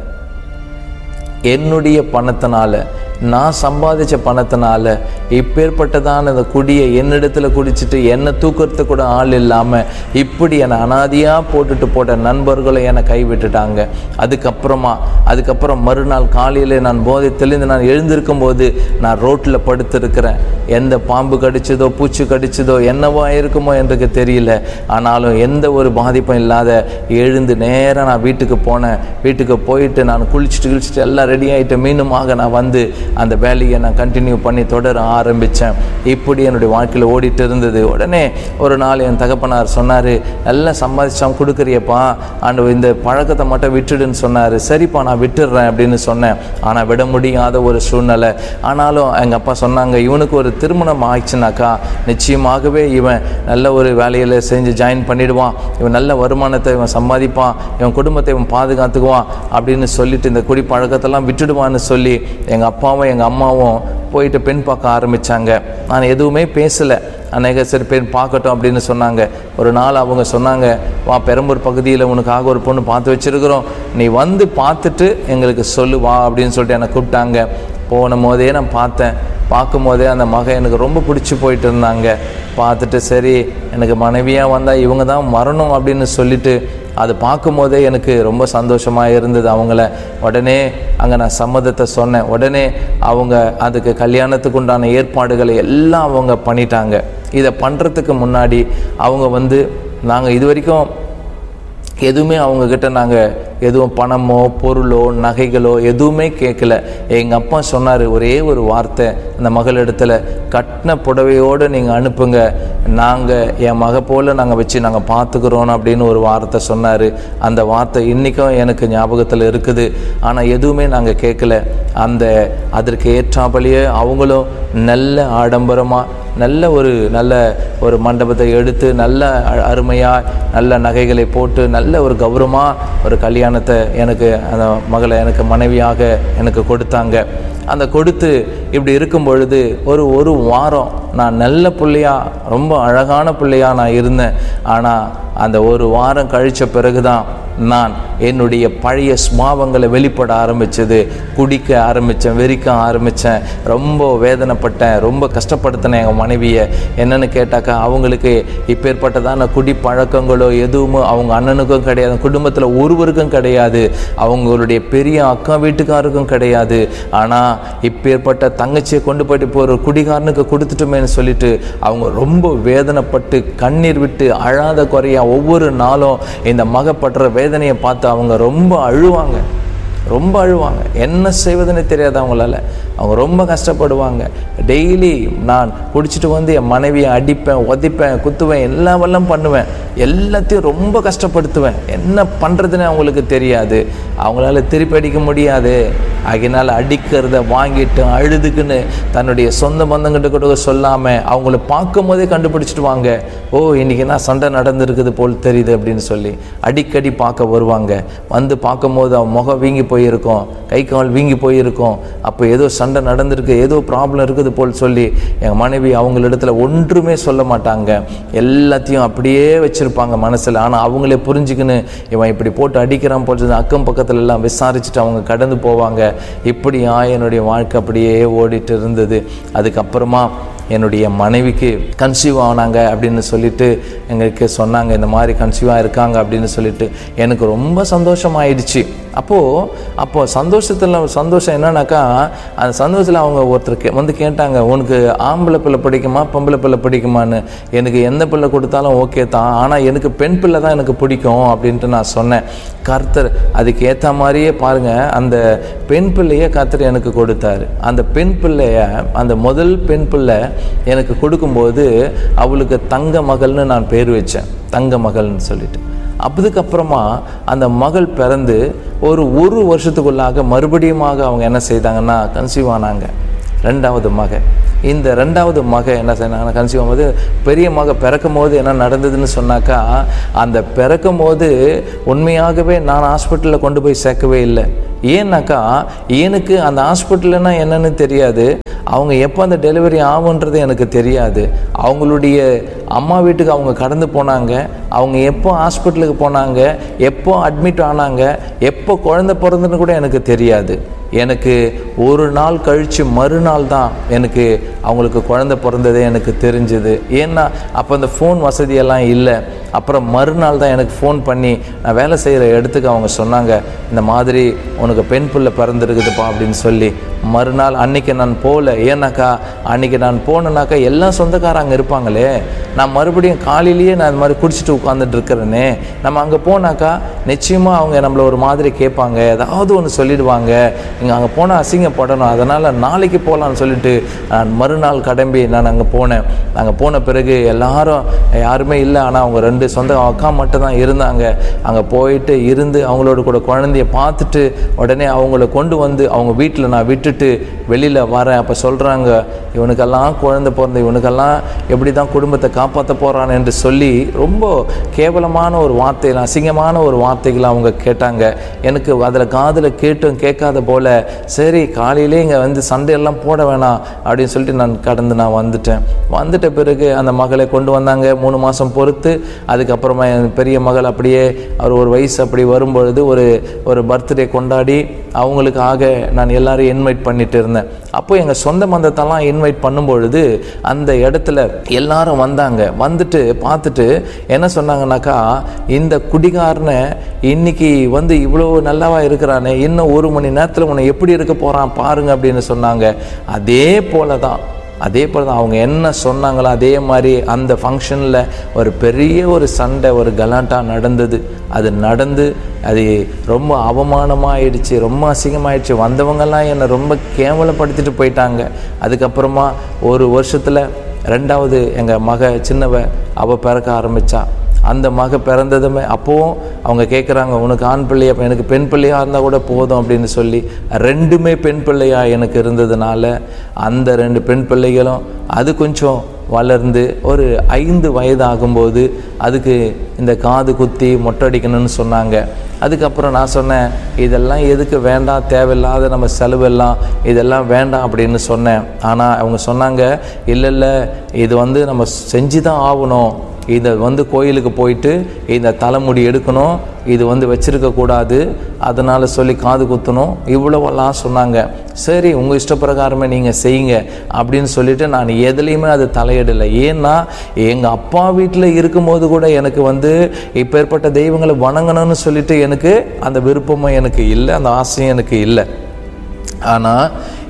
என்னுடைய பணத்தினால நான் சம்பாதிச்ச பணத்தினால இப்பேற்பட்டதான இந்த குடியை என்னிடத்துல குடிச்சிட்டு என்னை தூக்கறதுக்கு கூட ஆள் இல்லாமல் இப்படி என்னை அனாதியாக போட்டுட்டு போட்ட நண்பர்களும் என்னை கைவிட்டுட்டாங்க அதுக்கப்புறமா அதுக்கப்புறம் மறுநாள் காலையில் நான் போதை தெளிந்து நான் எழுந்திருக்கும் போது நான் ரோட்டில் படுத்திருக்கிறேன் எந்த பாம்பு கடிச்சதோ பூச்சி கடிச்சதோ என்னவோ இருக்குமோ எனக்கு தெரியல ஆனாலும் எந்த ஒரு பாதிப்பும் இல்லாத எழுந்து நேராக நான் வீட்டுக்கு போனேன் வீட்டுக்கு போயிட்டு நான் குளிச்சுட்டு குளிச்சுட்டு எல்லாம் ரெடி ஆகிட்டு மீண்டுமாக நான் வந்து அந்த வேலையை நான் கண்டினியூ பண்ணி தொடர ஆரம்பித்தேன் இப்படி என்னுடைய வாழ்க்கையில் ஓடிட்டு இருந்தது உடனே ஒரு நாள் என் தகப்பனார் சொன்னார் நல்லா சம்பாதிச்சான் கொடுக்குறியப்பா ஆண்டு இந்த பழக்கத்தை மட்டும் விட்டுடுன்னு சொன்னார் சரிப்பா நான் விட்டுடுறேன் அப்படின்னு சொன்னேன் ஆனால் விட முடியாத ஒரு சூழ்நிலை ஆனாலும் எங்கள் அப்பா சொன்னாங்க இவனுக்கு ஒரு திருமணம் ஆயிடுச்சுனாக்கா நிச்சயமாகவே இவன் நல்ல ஒரு வேலையில் செஞ்சு ஜாயின் பண்ணிடுவான் இவன் நல்ல வருமானத்தை இவன் சம்பாதிப்பான் இவன் குடும்பத்தை இவன் பாதுகாத்துக்குவான் அப்படின்னு சொல்லிட்டு இந்த குடி பழக்கத்தெல்லாம் விட்டுடுவான்னு சொல்லி எங்கள் அப்பாவும் எங்கள் அம்மாவும் போயிட்டு பெண் பார்க்க ஆரம்பித்தாங்க நான் எதுவுமே பேசலை அநேக சரி பெண் பார்க்கட்டும் அப்படின்னு சொன்னாங்க ஒரு நாள் அவங்க சொன்னாங்க வா பெரம்பூர் பகுதியில் உனக்காக ஒரு பொண்ணு பார்த்து வச்சிருக்கிறோம் நீ வந்து பார்த்துட்டு எங்களுக்கு சொல்லு வா அப்படின்னு சொல்லிட்டு என்னை கூப்பிட்டாங்க போன போதே நான் பார்த்தேன் பார்க்கும் போதே அந்த மகன் எனக்கு ரொம்ப பிடிச்சி போயிட்டு இருந்தாங்க பார்த்துட்டு சரி எனக்கு மனைவியாக வந்தால் இவங்க தான் மரணம் அப்படின்னு சொல்லிட்டு அது பார்க்கும்போதே எனக்கு ரொம்ப சந்தோஷமாக இருந்தது அவங்கள உடனே அங்கே நான் சம்மதத்தை சொன்னேன் உடனே அவங்க அதுக்கு கல்யாணத்துக்கு உண்டான ஏற்பாடுகளை எல்லாம் அவங்க பண்ணிட்டாங்க இதை பண்ணுறதுக்கு முன்னாடி அவங்க வந்து நாங்கள் இது வரைக்கும் எதுவுமே அவங்கக்கிட்ட நாங்கள் எதுவும் பணமோ பொருளோ நகைகளோ எதுவுமே கேட்கல எங்கள் அப்பா சொன்னார் ஒரே ஒரு வார்த்தை அந்த மகளிடத்துல கட்டின புடவையோடு நீங்கள் அனுப்புங்க நாங்கள் என் மக போல் நாங்கள் வச்சு நாங்கள் பார்த்துக்குறோம் அப்படின்னு ஒரு வார்த்தை சொன்னார் அந்த வார்த்தை இன்றைக்கும் எனக்கு ஞாபகத்தில் இருக்குது ஆனால் எதுவுமே நாங்கள் கேட்கல அந்த அதற்கு ஏற்றாபடியே அவங்களும் நல்ல ஆடம்பரமாக நல்ல ஒரு நல்ல ஒரு மண்டபத்தை எடுத்து நல்ல அ- அருமையாக நல்ல நகைகளை போட்டு நல்ல ஒரு கௌரவமாக ஒரு கல்யாணத்தை எனக்கு அந்த மகளை எனக்கு மனைவியாக எனக்கு கொடுத்தாங்க அந்த கொடுத்து இப்படி இருக்கும் பொழுது ஒரு ஒரு வாரம் நான் நல்ல பிள்ளையா ரொம்ப அழகான பிள்ளையா நான் இருந்தேன் ஆனால் அந்த ஒரு வாரம் கழித்த பிறகு தான் நான் என்னுடைய பழைய ஸ்மாவங்களை வெளிப்பட ஆரம்பிச்சது குடிக்க ஆரம்பித்தேன் வெறிக்க ஆரம்பித்தேன் ரொம்ப வேதனைப்பட்டேன் ரொம்ப கஷ்டப்படுத்தினேன் எங்கள் மனைவியை என்னன்னு கேட்டாக்கா அவங்களுக்கு இப்பேற்பட்டதான குடி பழக்கங்களோ எதுவுமே அவங்க அண்ணனுக்கும் கிடையாது குடும்பத்தில் ஒருவருக்கும் கிடையாது அவங்களுடைய பெரிய அக்கா வீட்டுக்காருக்கும் கிடையாது ஆனால் இப்பேற்பட்ட தங்கச்சியை கொண்டு போயிட்டு இப்போ ஒரு குடிகாரனுக்கு கொடுத்துட்டோமேன்னு சொல்லிட்டு அவங்க ரொம்ப வேதனைப்பட்டு கண்ணீர் விட்டு அழாத குறையா ஒவ்வொரு நாளும் இந்த மகப்படுற வேதனையை பார்த்து அவங்க ரொம்ப அழுவாங்க ரொம்ப அழுவாங்க என்ன செய்வதுன்னு தெரியாது அவங்களால அவங்க ரொம்ப கஷ்டப்படுவாங்க டெய்லி நான் குடிச்சிட்டு வந்து என் மனைவியை அடிப்பேன் உதைப்பேன் குத்துவேன் எல்லா வல்லம் பண்ணுவேன் எல்லாத்தையும் ரொம்ப கஷ்டப்படுத்துவேன் என்ன பண்ணுறதுன்னு அவங்களுக்கு தெரியாது அவங்களால திருப்பி அடிக்க முடியாது ஆகையினால அடிக்கிறத வாங்கிட்டு அழுதுக்குன்னு தன்னுடைய சொந்த பந்தங்கிட்ட கூட சொல்லாமல் அவங்கள பார்க்கும் போதே கண்டுபிடிச்சிட்டு ஓ இன்னைக்கு என்ன சண்டை நடந்திருக்குது போல் தெரியுது அப்படின்னு சொல்லி அடிக்கடி பார்க்க வருவாங்க வந்து பார்க்கும்போது அவன் முகம் வீங்கி போயிருக்கும் கை கால் வீங்கி போயிருக்கும் அப்போ ஏதோ சண்டை நடந்திருக்கு ஏதோ ப்ராப்ளம் இருக்குது போல் சொல்லி எங்கள் மனைவி அவங்களிடத்துல ஒன்றுமே சொல்ல மாட்டாங்க எல்லாத்தையும் அப்படியே வச்சுருப்பாங்க மனசில் ஆனால் அவங்களே புரிஞ்சுக்கின்னு இவன் இப்படி போட்டு அடிக்கிறான் போல் சொல்லி அக்கம் பக்கத்துல எல்லாம் விசாரிச்சுட்டு அவங்க கடந்து போவாங்க இப்படியா என்னுடைய வாழ்க்கை அப்படியே ஓடிட்டு இருந்தது அதுக்கப்புறமா என்னுடைய மனைவிக்கு கன்சீவ் ஆனாங்க அப்படின்னு சொல்லிட்டு எங்களுக்கு சொன்னாங்க இந்த மாதிரி கன்சீவாக இருக்காங்க அப்படின்னு சொல்லிட்டு எனக்கு ரொம்ப சந்தோஷமாயிடுச்சு அப்போது அப்போது சந்தோஷத்தில் சந்தோஷம் என்னன்னாக்கா அந்த சந்தோஷத்தில் அவங்க ஒருத்தர் கே- வந்து கேட்டாங்க உனக்கு ஆம்பளை பிள்ளை பிடிக்குமா பொம்பளை பிள்ளை பிடிக்குமான்னு எனக்கு எந்த பிள்ளை கொடுத்தாலும் ஓகே தான் ஆனால் எனக்கு பெண் பிள்ளை தான் எனக்கு பிடிக்கும் அப்படின்ட்டு நான் சொன்னேன் கர்த்தர் அதுக்கு ஏற்ற மாதிரியே பாருங்கள் அந்த பெண் பிள்ளையை கர்த்தர் எனக்கு கொடுத்தாரு அந்த பெண் பிள்ளைய அந்த முதல் பெண் பிள்ளை எனக்கு கொடுக்கும்போது அவளுக்கு தங்க மகள்னு நான் பேர் வச்சேன் தங்க மகள்னு சொல்லிட்டு அதுக்கப்புறமா அந்த மகள் பிறந்து ஒரு ஒரு வருஷத்துக்குள்ளாக மறுபடியுமாக அவங்க என்ன செய்தாங்கன்னா கன்சீவ் ஆனாங்க ரெண்டாவது மக இந்த ரெண்டாவது மக என்ன செய்யறாங்கன்னா கன்சீவ் ஆகும்போது பெரிய மக பிறக்கும் போது என்ன நடந்ததுன்னு சொன்னாக்கா அந்த பிறக்கும் போது உண்மையாகவே நான் ஹாஸ்பிட்டலில் கொண்டு போய் சேர்க்கவே இல்லை ஏன்னாக்கா எனக்கு அந்த ஹாஸ்பிட்டல்னா என்னன்னு தெரியாது அவங்க எப்போ அந்த டெலிவரி ஆகுன்றது எனக்கு தெரியாது அவங்களுடைய அம்மா வீட்டுக்கு அவங்க கடந்து போனாங்க அவங்க எப்போ ஹாஸ்பிட்டலுக்கு போனாங்க எப்போ அட்மிட் ஆனாங்க எப்போ குழந்தை பிறந்துன்னு கூட எனக்கு தெரியாது எனக்கு ஒரு நாள் கழித்து மறுநாள் தான் எனக்கு அவங்களுக்கு குழந்தை பிறந்ததே எனக்கு தெரிஞ்சுது ஏன்னா அப்போ அந்த ஃபோன் வசதியெல்லாம் இல்லை அப்புறம் மறுநாள் தான் எனக்கு ஃபோன் பண்ணி நான் வேலை செய்கிற இடத்துக்கு அவங்க சொன்னாங்க இந்த மாதிரி உனக்கு பெண் பிள்ளை பிறந்திருக்குதுப்பா அப்படின்னு சொல்லி மறுநாள் அன்னைக்கு நான் போகல ஏன்னாக்கா அன்னைக்கு நான் போனேனாக்கா எல்லா சொந்தக்காரங்க அங்கே இருப்பாங்களே நான் மறுபடியும் காலையிலேயே நான் இந்த மாதிரி குடிச்சிட்டு உட்காந்துட்டு இருக்கிறேனே நம்ம அங்கே போனாக்கா நிச்சயமாக அவங்க நம்மளை ஒரு மாதிரி கேட்பாங்க ஏதாவது ஒன்று சொல்லிடுவாங்க நீங்கள் அங்கே போனால் அசிங்கப்படணும் அதனால் நாளைக்கு போகலான்னு சொல்லிட்டு நான் மறுநாள் கடம்பி நான் அங்கே போனேன் அங்கே போன பிறகு எல்லாரும் யாருமே இல்லை ஆனால் அவங்க ரெண்டு சொந்த அக்கா மட்டும் தான் இருந்தாங்க அங்கே போயிட்டு இருந்து அவங்களோட கூட குழந்தைய பார்த்துட்டு உடனே அவங்கள கொண்டு வந்து அவங்க வீட்டில் நான் விட்டுட்டு வெளியில் வரேன் அப்போ சொல்கிறாங்க இவனுக்கெல்லாம் குழந்தை பிறந்த இவனுக்கெல்லாம் எப்படி தான் குடும்பத்தை காப்பாற்ற போகிறான் என்று சொல்லி ரொம்ப கேவலமான ஒரு வார்த்தைகள் அசிங்கமான ஒரு வார்த்தைகளை அவங்க கேட்டாங்க எனக்கு அதில் காதில் கேட்டும் கேட்காத போல சரி காலையிலே இங்கே வந்து சண்டையெல்லாம் போட வேணாம் அப்படின்னு சொல்லிட்டு நான் கடந்து நான் வந்துட்டேன் வந்துட்ட பிறகு அந்த மகளை கொண்டு வந்தாங்க மூணு மாதம் பொறுத்து அதுக்கப்புறமா என் பெரிய மகள் அப்படியே அவர் ஒரு வயசு அப்படி வரும்பொழுது ஒரு ஒரு பர்த்டே கொண்டாடி அவங்களுக்காக நான் எல்லாரையும் இன்வைட் பண்ணிட்டு இருந்தேன் அப்போ எங்கள் சொந்த பந்தத்தெல்லாம் இன்வைட் பண்ணும்பொழுது அந்த இடத்துல எல்லாரும் வந்தாங்க வந்துட்டு பார்த்துட்டு என்ன சொன்னாங்கன்னாக்கா இந்த குடிகாரனை இன்னைக்கு வந்து இவ்வளோ நல்லாவா இருக்கிறானே இன்னும் ஒரு மணி நேரத்தில் உன்னை எப்படி இருக்க போகிறான் பாருங்க அப்படின்னு சொன்னாங்க அதே போல தான் அதே போல் தான் அவங்க என்ன சொன்னாங்களோ அதே மாதிரி அந்த ஃபங்க்ஷனில் ஒரு பெரிய ஒரு சண்டை ஒரு கலாட்டா நடந்தது அது நடந்து அது ரொம்ப அவமானமாயிடுச்சு ரொம்ப அசிங்கமாயிடுச்சு வந்தவங்கெல்லாம் என்னை ரொம்ப கேவலப்படுத்திட்டு போயிட்டாங்க அதுக்கப்புறமா ஒரு வருஷத்தில் ரெண்டாவது எங்கள் மக சின்னவ அவள் பிறக்க ஆரம்பித்தா அந்த மக பிறந்ததுமே அப்போவும் அவங்க கேட்குறாங்க உனக்கு ஆண் பிள்ளையா அப்ப எனக்கு பெண் பிள்ளையாக இருந்தால் கூட போதும் அப்படின்னு சொல்லி ரெண்டுமே பெண் பிள்ளையா எனக்கு இருந்ததுனால அந்த ரெண்டு பெண் பிள்ளைகளும் அது கொஞ்சம் வளர்ந்து ஒரு ஐந்து வயது ஆகும்போது அதுக்கு இந்த காது குத்தி மொட்டை அடிக்கணும்னு சொன்னாங்க அதுக்கப்புறம் நான் சொன்னேன் இதெல்லாம் எதுக்கு வேண்டாம் தேவையில்லாத நம்ம செலவெல்லாம் இதெல்லாம் வேண்டாம் அப்படின்னு சொன்னேன் ஆனால் அவங்க சொன்னாங்க இல்லை இல்லை இது வந்து நம்ம செஞ்சு தான் ஆகணும் இதை வந்து கோயிலுக்கு போயிட்டு இந்த தலைமுடி எடுக்கணும் இது வந்து வச்சிருக்க கூடாது அதனால் சொல்லி காது குத்தணும் இவ்வளவெல்லாம் சொன்னாங்க சரி உங்கள் இஷ்டப்பிரகாரமே நீங்கள் செய்யுங்க அப்படின்னு சொல்லிட்டு நான் எதுலேயுமே அது தலையிடலை ஏன்னா எங்கள் அப்பா வீட்டில் இருக்கும்போது கூட எனக்கு வந்து இப்பேற்பட்ட தெய்வங்களை வணங்கணும்னு சொல்லிட்டு எனக்கு அந்த விருப்பமும் எனக்கு இல்லை அந்த ஆசையும் எனக்கு இல்லை ஆனால்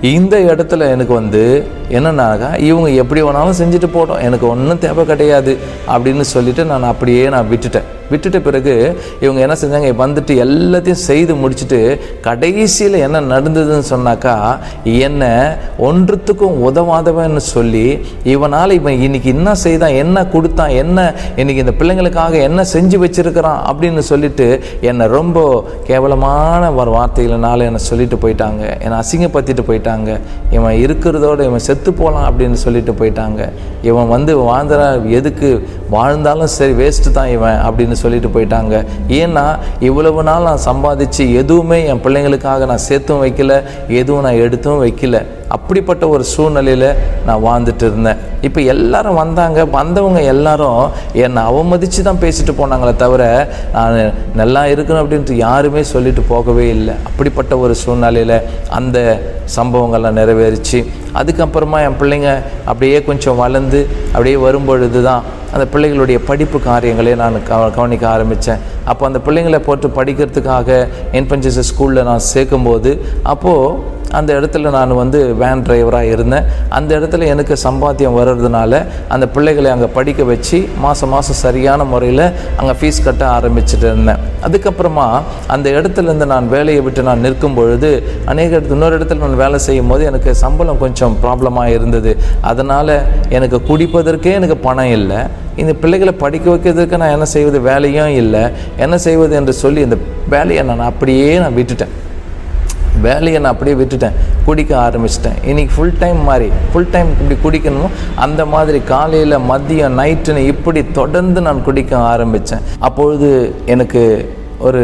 இந்த இடத்துல எனக்கு வந்து என்னன்னாக்கா இவங்க எப்படி வேணாலும் செஞ்சுட்டு போட்டோம் எனக்கு ஒன்றும் தேவை கிடையாது அப்படின்னு சொல்லிட்டு நான் அப்படியே நான் விட்டுட்டேன் விட்டுட்ட பிறகு இவங்க என்ன செஞ்சாங்க வந்துட்டு எல்லாத்தையும் செய்து முடிச்சுட்டு கடைசியில் என்ன நடந்ததுன்னு சொன்னாக்கா என்னை ஒன்றுத்துக்கும் உதவாதவன்னு சொல்லி இவனால் இவன் இன்னைக்கு என்ன செய்தான் என்ன கொடுத்தான் என்ன இன்னைக்கு இந்த பிள்ளைங்களுக்காக என்ன செஞ்சு வச்சிருக்கிறான் அப்படின்னு சொல்லிட்டு என்னை ரொம்ப கேவலமான ஒரு வார்த்தைகளினால என்னை சொல்லிட்டு போயிட்டாங்க என்னை அசிங்கப்படுத்திட்டு போயிட்டாங்க இவன் இருக்கிறதோட இவன் செத்து போகலாம் அப்படின்னு சொல்லிட்டு போயிட்டாங்க இவன் வந்து வாழ்ந்துற எதுக்கு வாழ்ந்தாலும் சரி வேஸ்ட்டு தான் இவன் அப்படின்னு சொல்லிட்டு போயிட்டாங்க ஏன்னா இவ்வளவு நாள் நான் சம்பாதிச்சு எதுவுமே என் பிள்ளைங்களுக்காக நான் சேர்த்தும் வைக்கல எதுவும் நான் எடுத்தும் வைக்கல அப்படிப்பட்ட ஒரு சூழ்நிலையில் நான் வாழ்ந்துட்டு இருந்தேன் இப்போ எல்லாரும் வந்தாங்க வந்தவங்க எல்லாரும் என்னை அவமதித்து தான் பேசிட்டு போனாங்களே தவிர நான் நல்லா இருக்கணும் அப்படின்ட்டு யாருமே சொல்லிட்டு போகவே இல்லை அப்படிப்பட்ட ஒரு சூழ்நிலையில் அந்த சம்பவங்கள்லாம் நிறைவேறிச்சு அதுக்கப்புறமா என் பிள்ளைங்க அப்படியே கொஞ்சம் வளர்ந்து அப்படியே வரும்பொழுது தான் அந்த பிள்ளைகளுடைய படிப்பு காரியங்களே நான் கவ கவனிக்க ஆரம்பித்தேன் அப்போ அந்த பிள்ளைங்களை போட்டு படிக்கிறதுக்காக என்பன்ஜஸ் ஸ்கூலில் நான் சேர்க்கும்போது அப்போது அந்த இடத்துல நான் வந்து வேன் டிரைவராக இருந்தேன் அந்த இடத்துல எனக்கு சம்பாத்தியம் வர்றதுனால அந்த பிள்ளைகளை அங்கே படிக்க வச்சு மாதம் மாதம் சரியான முறையில் அங்கே ஃபீஸ் கட்ட ஆரம்பிச்சுட்டு இருந்தேன் அதுக்கப்புறமா அந்த இடத்துலேருந்து நான் வேலையை விட்டு நான் நிற்கும் பொழுது அநேக இடத்து இன்னொரு இடத்துல நான் வேலை செய்யும் போது எனக்கு சம்பளம் கொஞ்சம் ப்ராப்ளமாக இருந்தது அதனால் எனக்கு குடிப்பதற்கே எனக்கு பணம் இல்லை இந்த பிள்ளைகளை படிக்க வைக்கிறதுக்கு நான் என்ன செய்வது வேலையும் இல்லை என்ன செய்வது என்று சொல்லி இந்த வேலையை நான் அப்படியே நான் விட்டுட்டேன் வேலையை நான் அப்படியே விட்டுட்டேன் குடிக்க ஆரம்பிச்சிட்டேன் இன்னைக்கு ஃபுல் டைம் மாதிரி ஃபுல் டைம் இப்படி குடிக்கணும் அந்த மாதிரி காலையில் மதியம் நைட்டுன்னு இப்படி தொடர்ந்து நான் குடிக்க ஆரம்பித்தேன் அப்பொழுது எனக்கு ஒரு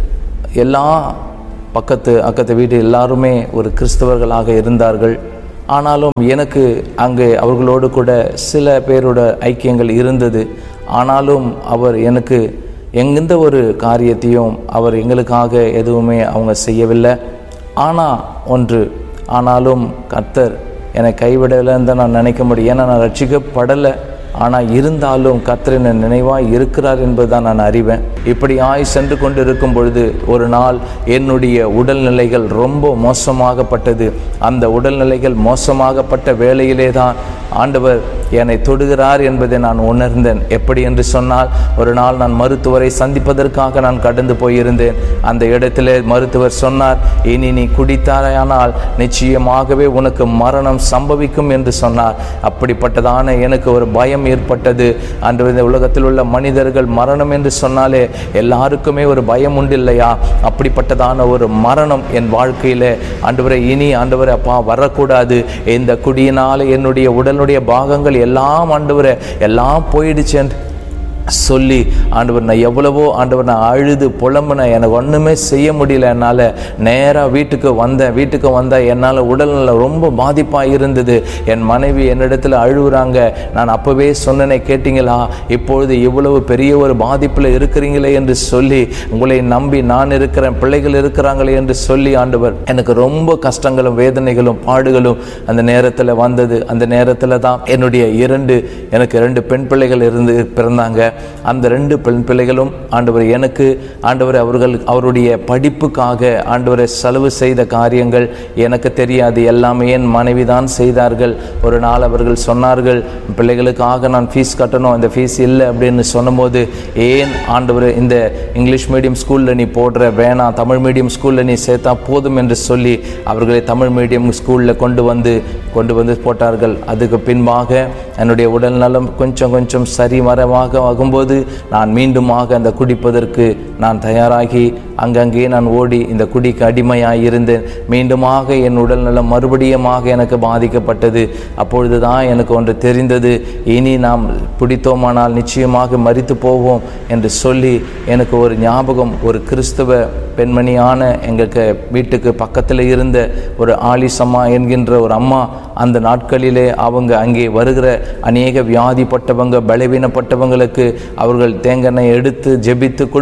எல்லா பக்கத்து அக்கத்து வீடு எல்லாருமே ஒரு கிறிஸ்தவர்களாக இருந்தார்கள் ஆனாலும் எனக்கு அங்கே அவர்களோடு கூட சில பேரோட ஐக்கியங்கள் இருந்தது ஆனாலும் அவர் எனக்கு எந்த ஒரு காரியத்தையும் அவர் எங்களுக்காக எதுவுமே அவங்க செய்யவில்லை ஆனால் ஒன்று ஆனாலும் கர்த்தர் என்னை கைவிடலைன்னு தான் நான் நினைக்க முடியும் ஏன்னா நான் ரட்சிக்கப்படலை ஆனால் இருந்தாலும் கர்த்தர் என்னை நினைவாய் இருக்கிறார் என்பதுதான் நான் அறிவேன் இப்படி ஆய் சென்று கொண்டு இருக்கும் பொழுது ஒரு நாள் என்னுடைய உடல்நிலைகள் ரொம்ப மோசமாகப்பட்டது அந்த உடல்நிலைகள் மோசமாகப்பட்ட வேளையிலே தான் ஆண்டவர் என்னை தொடுகிறார் என்பதை நான் உணர்ந்தேன் எப்படி என்று சொன்னால் ஒரு நாள் நான் மருத்துவரை சந்திப்பதற்காக நான் கடந்து போயிருந்தேன் அந்த இடத்திலே மருத்துவர் சொன்னார் இனி நீ குடித்தாயானால் நிச்சயமாகவே உனக்கு மரணம் சம்பவிக்கும் என்று சொன்னார் அப்படிப்பட்டதான எனக்கு ஒரு பயம் ஏற்பட்டது அன்று இந்த உலகத்தில் உள்ள மனிதர்கள் மரணம் என்று சொன்னாலே எல்லாருக்குமே ஒரு பயம் உண்டு இல்லையா அப்படிப்பட்டதான ஒரு மரணம் என் வாழ்க்கையில ஆண்டவரை இனி ஆண்டவரை அப்பா வரக்கூடாது இந்த குடியினால என்னுடைய உடலுடைய பாகங்கள் எல்லாம் ஆண்டவரை எல்லாம் போயிடுச்சு என்று சொல்லி ஆண்டவர் நான் எவ்வளவோ ஆண்டவர் நான் அழுது புலம்புனேன் எனக்கு ஒன்றுமே செய்ய முடியல என்னால் நேராக வீட்டுக்கு வந்தேன் வீட்டுக்கு வந்தால் என்னால் உடல்நல ரொம்ப பாதிப்பாக இருந்தது என் மனைவி என்னிடத்துல அழுகுறாங்க நான் அப்போவே சொன்னனே கேட்டிங்களா இப்பொழுது இவ்வளவு பெரிய ஒரு பாதிப்பில் இருக்கிறீங்களே என்று சொல்லி உங்களை நம்பி நான் இருக்கிறேன் பிள்ளைகள் இருக்கிறாங்களே என்று சொல்லி ஆண்டவர் எனக்கு ரொம்ப கஷ்டங்களும் வேதனைகளும் பாடுகளும் அந்த நேரத்தில் வந்தது அந்த நேரத்தில் தான் என்னுடைய இரண்டு எனக்கு இரண்டு பெண் பிள்ளைகள் இருந்து பிறந்தாங்க அந்த ரெண்டு பெண் பிள்ளைகளும் ஆண்டவர் எனக்கு ஆண்டவர் அவர்கள் அவருடைய படிப்புக்காக ஆண்டவரை செலவு செய்த காரியங்கள் எனக்கு தெரியாது எல்லாமே என் மனைவி தான் செய்தார்கள் ஒரு நாள் அவர்கள் சொன்னார்கள் பிள்ளைகளுக்காக நான் ஃபீஸ் கட்டணும் அந்த ஃபீஸ் இல்லை அப்படின்னு சொன்னபோது ஏன் ஆண்டவர் இந்த இங்கிலீஷ் மீடியம் ஸ்கூலில் நீ போடுற வேணாம் தமிழ் மீடியம் ஸ்கூலில் நீ சேர்த்தா போதும் என்று சொல்லி அவர்களை தமிழ் மீடியம் ஸ்கூலில் கொண்டு வந்து கொண்டு வந்து போட்டார்கள் அதுக்கு பின்பாக என்னுடைய உடல்நலம் கொஞ்சம் கொஞ்சம் சரி வரமாக ஆகும்போது நான் மீண்டுமாக அந்த குடிப்பதற்கு நான் தயாராகி அங்கங்கே நான் ஓடி இந்த குடிக்கு அடிமையாக இருந்தேன் மீண்டுமாக என் உடல்நலம் மறுபடியுமாக எனக்கு பாதிக்கப்பட்டது அப்பொழுது தான் எனக்கு ஒன்று தெரிந்தது இனி நாம் பிடித்தோமானால் நிச்சயமாக மறித்து போவோம் என்று சொல்லி எனக்கு ஒரு ஞாபகம் ஒரு கிறிஸ்தவ பெண்மணியான எங்களுக்கு வீட்டுக்கு பக்கத்தில் இருந்த ஒரு ஆலிசம்மா என்கின்ற ஒரு அம்மா அந்த நாட்களிலே அவங்க அங்கே வருகிற அநேக வியாதிப்பட்டவங்க பலவீனப்பட்டவங்களுக்கு அவர்கள் தேங்காய் எடுத்து ஜெபித்து கொடுக்கும் பொழுது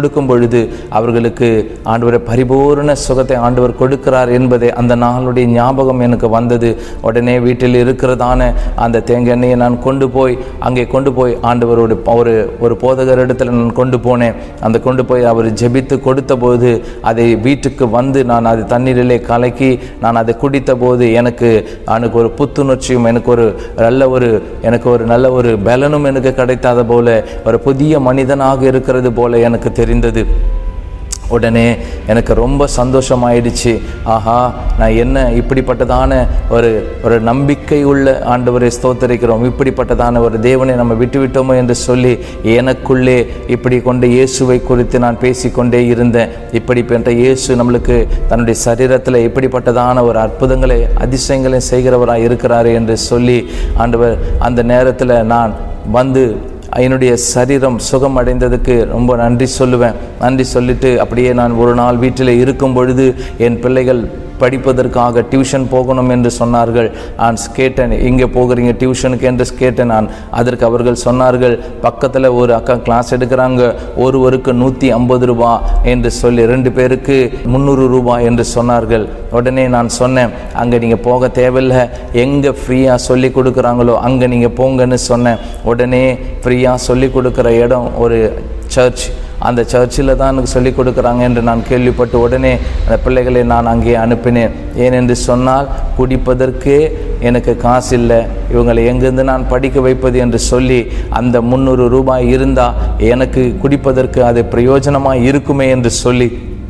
பொழுது அவர்களுக்கு ஆண்டவரை பரிபூர்ண சுகத்தை ஆண்டவர் கொடுக்கிறார் என்பதை அந்த நாளுடைய ஞாபகம் எனக்கு வந்தது உடனே வீட்டில் இருக்கிறதான அந்த தேங்காய் எண்ணெயை நான் கொண்டு போய் அங்கே கொண்டு போய் ஆண்டவரோட ஒரு ஒரு போதகர் இடத்துல நான் கொண்டு போனேன் அந்த கொண்டு போய் அவர் ஜெபித்து கொடுத்த போது அதை வீட்டுக்கு வந்து நான் அது தண்ணீரிலே கலக்கி நான் அதை குடித்த போது எனக்கு எனக்கு ஒரு புத்துணர்ச்சியும் எனக்கு ஒரு நல்ல ஒரு எனக்கு ஒரு நல்ல ஒரு பலனும் எனக்கு கிடைக்காத போல ஒரு புதிய மனிதனாக இருக்கிறது போல எனக்கு தெரிந்தது உடனே எனக்கு ரொம்ப சந்தோஷமாயிடுச்சு ஆஹா நான் என்ன இப்படிப்பட்டதான ஒரு ஒரு நம்பிக்கை உள்ள ஆண்டவரை ஸ்தோத்தரிக்கிறோம் இப்படிப்பட்டதான ஒரு தேவனை நம்ம விட்டு விட்டோமோ என்று சொல்லி எனக்குள்ளே இப்படி கொண்ட இயேசுவை குறித்து நான் பேசிக்கொண்டே இருந்தேன் இப்படிப்பட்ட இயேசு நம்மளுக்கு தன்னுடைய சரீரத்தில் இப்படிப்பட்டதான ஒரு அற்புதங்களை அதிசயங்களை செய்கிறவராக இருக்கிறாரு என்று சொல்லி ஆண்டவர் அந்த நேரத்தில் நான் வந்து என்னுடைய சரீரம் சுகம் அடைந்ததுக்கு ரொம்ப நன்றி சொல்லுவேன் நன்றி சொல்லிட்டு அப்படியே நான் ஒரு நாள் வீட்டில் இருக்கும் பொழுது என் பிள்ளைகள் படிப்பதற்காக டியூஷன் போகணும் என்று சொன்னார்கள் நான் கேட்டேன் எங்கே போகிறீங்க டியூஷனுக்கு என்று கேட்டேன் நான் அதற்கு அவர்கள் சொன்னார்கள் பக்கத்தில் ஒரு அக்கா கிளாஸ் எடுக்கிறாங்க ஒருவருக்கு நூற்றி ஐம்பது ரூபா என்று சொல்லி ரெண்டு பேருக்கு முந்நூறு ரூபாய் என்று சொன்னார்கள் உடனே நான் சொன்னேன் அங்கே நீங்கள் போக தேவையில்லை எங்கே ஃப்ரீயாக சொல்லி கொடுக்குறாங்களோ அங்கே நீங்கள் போங்கன்னு சொன்னேன் உடனே ஃப்ரீயாக சொல்லி கொடுக்குற இடம் ஒரு சர்ச் அந்த சர்ச்சில் தான் எனக்கு சொல்லிக் கொடுக்குறாங்க என்று நான் கேள்விப்பட்டு உடனே அந்த பிள்ளைகளை நான் அங்கே அனுப்பினேன் ஏனென்று சொன்னால் குடிப்பதற்கே எனக்கு காசு இல்லை இவங்களை எங்கிருந்து நான் படிக்க வைப்பது என்று சொல்லி அந்த முந்நூறு ரூபாய் இருந்தால் எனக்கு குடிப்பதற்கு அது பிரயோஜனமாக இருக்குமே என்று சொல்லி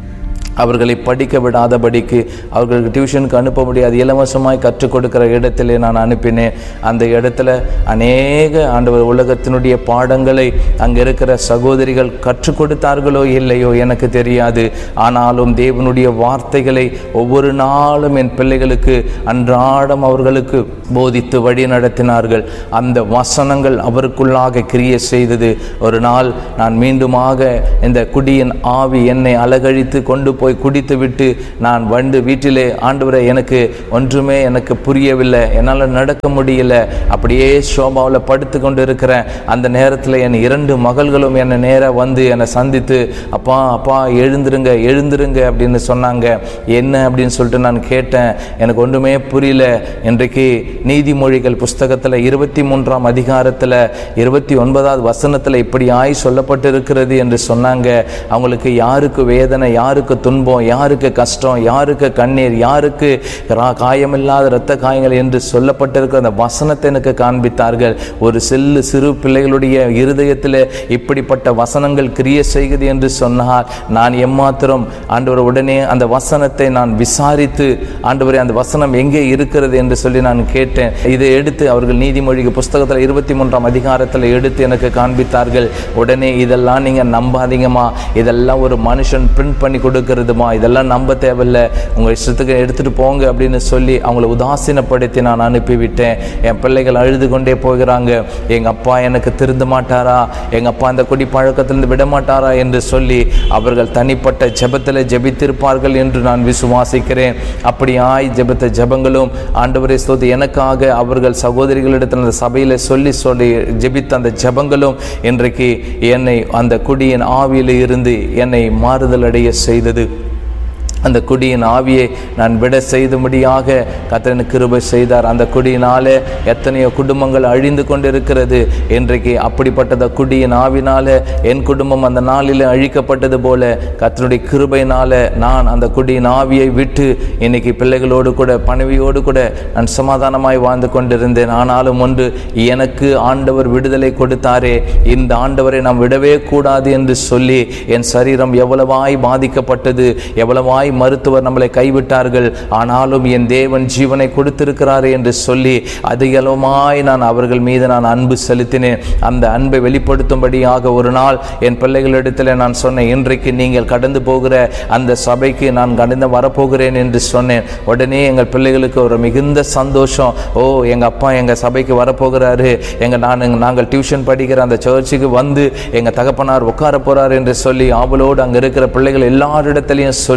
அவர்களை படிக்க விடாதபடிக்கு அவர்களுக்கு டியூஷனுக்கு அனுப்ப முடியாது இலவசமாய் கற்றுக் கொடுக்கிற இடத்திலே நான் அனுப்பினேன் அந்த இடத்துல அநேக ஆண்டவர் உலகத்தினுடைய பாடங்களை அங்கே இருக்கிற சகோதரிகள் கற்றுக் கொடுத்தார்களோ இல்லையோ எனக்கு தெரியாது ஆனாலும் தேவனுடைய வார்த்தைகளை ஒவ்வொரு நாளும் என் பிள்ளைகளுக்கு அன்றாடம் அவர்களுக்கு போதித்து வழி நடத்தினார்கள் அந்த வசனங்கள் அவருக்குள்ளாக கிரிய செய்தது ஒரு நாள் நான் மீண்டுமாக இந்த குடியின் ஆவி என்னை அலகழித்து கொண்டு போய் குடித்து விட்டு நான் வந்து வீட்டிலே ஆண்டவரை எனக்கு ஒன்றுமே எனக்கு புரியவில்லை என்னால் நடக்க முடியல அப்படியே சோபாவில் படுத்து கொண்டு இருக்கிறேன் அந்த நேரத்தில் என் இரண்டு மகள்களும் என்னை நேராக வந்து என்னை சந்தித்து அப்பா அப்பா எழுந்துருங்க எழுந்துருங்க அப்படின்னு சொன்னாங்க என்ன அப்படின்னு சொல்லிட்டு நான் கேட்டேன் எனக்கு ஒன்றுமே புரியல இன்றைக்கு நீதிமொழிகள் புஸ்தகத்தில் இருபத்தி மூன்றாம் அதிகாரத்தில் இருபத்தி ஒன்பதாவது வசனத்தில் இப்படி ஆய் சொல்லப்பட்டிருக்கிறது என்று சொன்னாங்க அவங்களுக்கு யாருக்கு வேதனை யாருக்கு துன்பம் யாருக்கு கஷ்டம் யாருக்கு கண்ணீர் யாருக்கு ரா- காயமில்லாத இரத்த காயங்கள் என்று சொல்லப்பட்டிருக்கிற அந்த வசனத்தை எனக்கு காண்பித்தார்கள் ஒரு செல்லு சிறு பிள்ளைகளுடைய இருதயத்தில் இப்படிப்பட்ட வசனங்கள் கிரிய செய்கிறது என்று சொன்னால் நான் எம்மாத்திரம் ஆண்டவர் உடனே அந்த வசனத்தை நான் விசாரித்து ஆண்டவரே அந்த வசனம் எங்கே இருக்கிறது என்று சொல்லி நான் கேட்டேன் இதை எடுத்து அவர்கள் நீதிமொழி புஸ்தகத்தில் இருபத்தி மூன்றாம் அதிகாரத்தில் எடுத்து எனக்கு காண்பித்தார்கள் உடனே இதெல்லாம் நீங்கள் நம்பாதீங்கம்மா இதெல்லாம் ஒரு மனுஷன் பிரிண்ட் பண்ணி கொடுக்கறதுமா இதெல்லாம் நம்ப தேவையில்ல உங்கள் இஷ்டத்துக்கு எடுத்துகிட்டு போங்க அப்படின்னு சொல்லி அவங்கள உதாசீனப்படுத்தி நான் அனுப்பிவிட்டேன் என் பிள்ளைகள் அழுது கொண்டே போகிறாங்க எங்கள் அப்பா எனக்கு திருந்த மாட்டாரா எங்கள் அப்பா அந்த குடி பழக்கத்திலிருந்து விட மாட்டாரா என்று சொல்லி அவர்கள் தனிப்பட்ட ஜெபத்தில் ஜெபித்திருப்பார்கள் என்று நான் விசுவாசிக்கிறேன் அப்படியாய் ஜெபத்த ஜெபங்களும் ஆண்டவரே ஸ்தோத்தி எனக்காக அவர்கள் சகோதரிகளிடத்தில் அந்த சபையில் சொல்லி சொல்லி ஜெபித்த அந்த ஜெபங்களும் இன்றைக்கு என்னை அந்த குடியின் ஆவியில் இருந்து என்னை மாறுதல் அடைய செய்தது அந்த குடியின் ஆவியை நான் விட செய்தும்படியாக கத்தரன் கிருபை செய்தார் அந்த குடியினாலே எத்தனையோ குடும்பங்கள் அழிந்து கொண்டிருக்கிறது இன்றைக்கு அப்படிப்பட்டத குடியின் ஆவினால என் குடும்பம் அந்த நாளில் அழிக்கப்பட்டது போல கத்தனுடைய கிருபையினால நான் அந்த குடியின் ஆவியை விட்டு இன்னைக்கு பிள்ளைகளோடு கூட பணவியோடு கூட நான் சமாதானமாய் வாழ்ந்து கொண்டிருந்தேன் ஆனாலும் ஒன்று எனக்கு ஆண்டவர் விடுதலை கொடுத்தாரே இந்த ஆண்டவரை நாம் விடவே கூடாது என்று சொல்லி என் சரீரம் எவ்வளவாய் பாதிக்கப்பட்டது எவ்வளவாய் மருத்துவர் நம்மளை கைவிட்டார்கள் ஆனாலும் என் தேவன் ஜீவனை கொடுத்திருக்கிறாரே என்று சொல்லி அதிகமாய் நான் அவர்கள் மீது நான் அன்பு செலுத்தினேன் அந்த அன்பை வெளிப்படுத்தும்படியாக ஒரு நாள் என் பிள்ளைகளிடத்தில் நான் சொன்னேன் இன்றைக்கு நீங்கள் கடந்து போகிற அந்த சபைக்கு நான் கடந்து வரப்போகிறேன் என்று சொன்னேன் உடனே எங்கள் பிள்ளைகளுக்கு ஒரு மிகுந்த சந்தோஷம் ஓ எங்கள் அப்பா எங்கள் சபைக்கு வரப்போகிறாரு எங்கள் நான் நாங்கள் டியூஷன் படிக்கிற அந்த சர்ச்சுக்கு வந்து எங்கள் தகப்பனார் உட்கார போறார் என்று சொல்லி ஆவலோடு அங்கே இருக்கிற பிள்ளைகள் எல்லாரிடத்திலையும் சொல்லி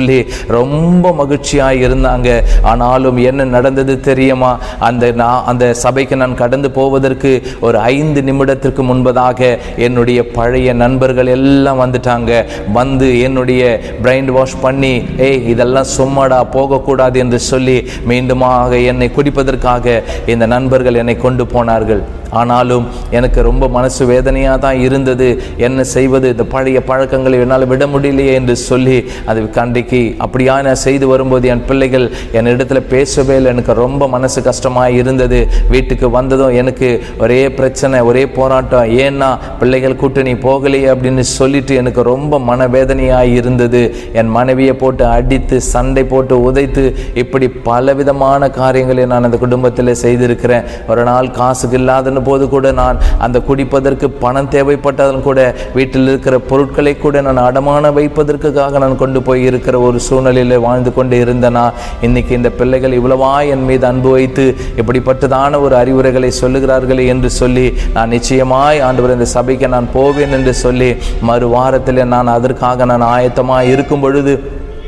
ரொம்ப மகிழ்ச்சியாக இருந்தாங்க ஆனாலும் என்ன நடந்தது தெரியுமா அந்த நான் அந்த சபைக்கு நான் கடந்து போவதற்கு ஒரு ஐந்து நிமிடத்திற்கு முன்பதாக என்னுடைய பழைய நண்பர்கள் எல்லாம் வந்துட்டாங்க வந்து என்னுடைய பிரைண்ட் வாஷ் பண்ணி ஏய் இதெல்லாம் சும்மாடா போகக்கூடாது என்று சொல்லி மீண்டுமாக என்னை குடிப்பதற்காக இந்த நண்பர்கள் என்னை கொண்டு போனார்கள் ஆனாலும் எனக்கு ரொம்ப மனசு வேதனையாக தான் இருந்தது என்ன செய்வது இந்த பழைய பழக்கங்களை என்னால் விட முடியலையே என்று சொல்லி அது கண்டிக்கு அப்படியா நான் செய்து வரும்போது என் பிள்ளைகள் என் இடத்துல பேசவே இல்லை எனக்கு ரொம்ப மனசு கஷ்டமாக இருந்தது வீட்டுக்கு வந்ததும் எனக்கு ஒரே பிரச்சனை ஒரே போராட்டம் ஏன்னா பிள்ளைகள் கூட்டணி போகலையே அப்படின்னு சொல்லிட்டு எனக்கு ரொம்ப மனவேதனையாக இருந்தது என் மனைவியை போட்டு அடித்து சண்டை போட்டு உதைத்து இப்படி பலவிதமான காரியங்களை நான் அந்த குடும்பத்தில் செய்திருக்கிறேன் ஒரு நாள் காசுக்கு இல்லாதன்னு போது கூட நான் அந்த குடிப்பதற்கு பணம் தேவைப்பட்டாலும் கூட வீட்டில் இருக்கிற பொருட்களை கூட நான் அடமான வைப்பதற்காக நான் கொண்டு போய் இருக்கிற ஒரு சூழ்நிலையில் வாழ்ந்து கொண்டு இருந்தனா இன்னைக்கு இந்த பிள்ளைகள் இவ்வளவா என் மீது அன்பு வைத்து இப்படிப்பட்டதான ஒரு அறிவுரைகளை சொல்லுகிறார்களே என்று சொல்லி நான் நிச்சயமாய் ஆண்டவர் இந்த சபைக்கு நான் போவேன் என்று சொல்லி மறு வாரத்தில் நான் அதற்காக நான் ஆயத்தமாக இருக்கும் பொழுது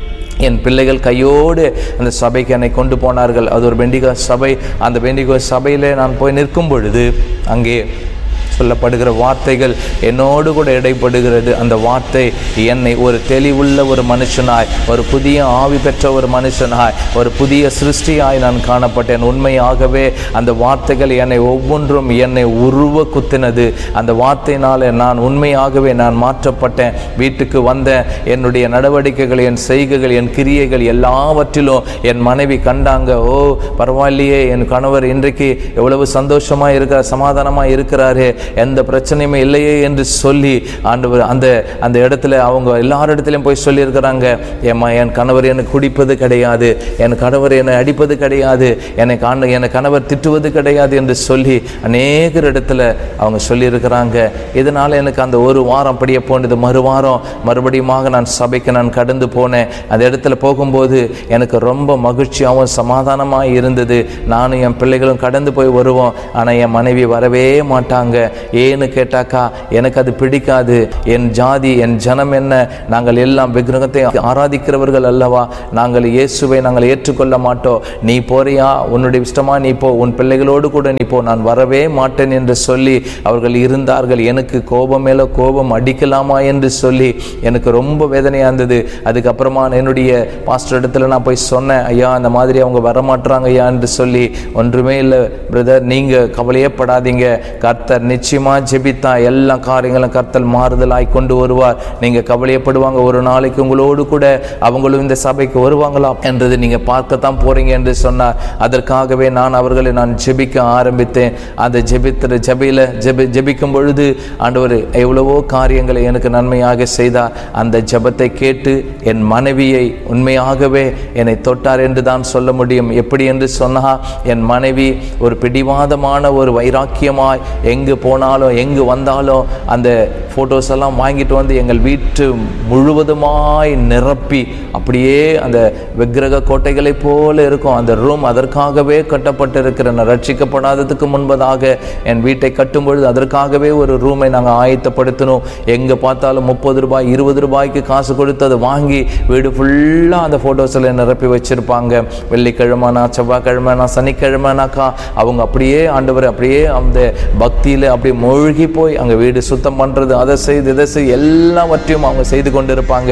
என் பிள்ளைகள் கையோடு அந்த சபைக்கு என்னை கொண்டு போனார்கள் அது ஒரு பெண்டிகோ சபை அந்த பெண்டிகோ சபையில் நான் போய் நிற்கும் பொழுது அங்கே சொல்லப்படுகிற வார்த்தைகள் என்னோடு கூட இடைப்படுகிறது அந்த வார்த்தை என்னை ஒரு தெளிவுள்ள ஒரு மனுஷனாய் ஒரு புதிய ஆவி பெற்ற ஒரு மனுஷனாய் ஒரு புதிய சிருஷ்டியாய் நான் காணப்பட்டேன் உண்மையாகவே அந்த வார்த்தைகள் என்னை ஒவ்வொன்றும் என்னை உருவ குத்தினது அந்த வார்த்தையினால் நான் உண்மையாகவே நான் மாற்றப்பட்டேன் வீட்டுக்கு வந்த என்னுடைய நடவடிக்கைகள் என் செய்கைகள் என் கிரியைகள் எல்லாவற்றிலும் என் மனைவி கண்டாங்க ஓ பரவாயில்லையே என் கணவர் இன்றைக்கு எவ்வளவு சந்தோஷமா இருக்கிறார் சமாதானமா இருக்கிறாரு எந்த பிரச்சனையுமே இல்லையே என்று சொல்லி ஆண்டவர் அந்த அந்த இடத்துல அவங்க எல்லார் இடத்துலையும் போய் சொல்லியிருக்கிறாங்க ஏம்மா என் கணவர் என்னை குடிப்பது கிடையாது என் கணவர் என்னை அடிப்பது கிடையாது என்னை காண என் கணவர் திட்டுவது கிடையாது என்று சொல்லி அநேகர் இடத்துல அவங்க சொல்லியிருக்கிறாங்க இதனால் எனக்கு அந்த ஒரு வாரம் அப்படியே போனது மறு வாரம் மறுபடியுமாக நான் சபைக்கு நான் கடந்து போனேன் அந்த இடத்துல போகும்போது எனக்கு ரொம்ப மகிழ்ச்சியாகவும் சமாதானமாக இருந்தது நானும் என் பிள்ளைகளும் கடந்து போய் வருவோம் ஆனால் என் மனைவி வரவே மாட்டாங்க ஏன்னு கேட்டாக்கா எனக்கு அது பிடிக்காது என் ஜாதி என் ஜனம் என்ன நாங்கள் எல்லாம் விக்கிரகத்தை ஆராதிக்கிறவர்கள் அல்லவா நாங்கள் இயேசுவை நாங்கள் ஏற்றுக்கொள்ள மாட்டோம் நீ போறியா உன்னுடைய இஷ்டமா நீ போ உன் பிள்ளைகளோடு கூட நீ போ நான் வரவே மாட்டேன் என்று சொல்லி அவர்கள் இருந்தார்கள் எனக்கு கோபம் மேல கோபம் அடிக்கலாமா என்று சொல்லி எனக்கு ரொம்ப வேதனையாக இருந்தது அதுக்கப்புறமா என்னுடைய பாஸ்டர் இடத்துல நான் போய் சொன்னேன் ஐயா அந்த மாதிரி அவங்க வரமாட்டுறாங்க ஐயா என்று சொல்லி ஒன்றுமே இல்லை பிரதர் நீங்க கவலையே படாதீங்க கர்த்தர் நிச்சயமா ஜெபித்தா எல்லா காரியங்களும் கர்த்தர் மாறுதலாய் கொண்டு வருவார் நீங்க கவலையப்படுவாங்க ஒரு நாளைக்கு உங்களோடு கூட அவங்களும் இந்த சபைக்கு வருவாங்களாம் என்றது நீங்க பார்க்கத்தான் போறீங்க என்று சொன்னார் அதற்காகவே நான் அவர்களை நான் ஜெபிக்க ஆரம்பித்தேன் அந்த ஜெபித்திர ஜெபியில ஜெபி ஜெபிக்கும் பொழுது ஆண்டவர் எவ்வளவோ காரியங்களை எனக்கு நன்மையாக செய்தார் அந்த ஜெபத்தை கேட்டு என் மனைவியை உண்மையாகவே என்னை தொட்டார் என்று தான் சொல்ல முடியும் எப்படி என்று சொன்னா என் மனைவி ஒரு பிடிவாதமான ஒரு வைராக்கியமாய் எங்கு போனாலும் எங்கு வந்தாலும் அந்த ஃபோட்டோஸ் எல்லாம் வாங்கிட்டு வந்து எங்கள் வீட்டு முழுவதுமாய் நிரப்பி அப்படியே அந்த விக்கிரக கோட்டைகளைப் போல இருக்கும் அந்த ரூம் அதற்காகவே கட்டப்பட்டிருக்கிற நான் ரட்சிக்கப்படாததுக்கு முன்பதாக என் வீட்டை கட்டும் பொழுது அதற்காகவே ஒரு ரூமை நாங்கள் ஆயத்தப்படுத்தினோம் எங்கே பார்த்தாலும் முப்பது ரூபாய் இருபது ரூபாய்க்கு காசு கொடுத்து அதை வாங்கி வீடு ஃபுல்லாக அந்த ஃபோட்டோஸில் நிரப்பி வச்சிருப்பாங்க வெள்ளிக்கிழமைனா செவ்வாய்க்கிழமைனா சனிக்கிழமைனாக்கா அவங்க அப்படியே ஆண்டவர் அப்படியே அந்த பக்தியில் அப்படியே மூழ்கி போய் அங்கே வீடு சுத்தம் பண்ணுறது அதை செய்து இதை செய்து எல்லாவற்றையும் அவங்க செய்து கொண்டு இருப்பாங்க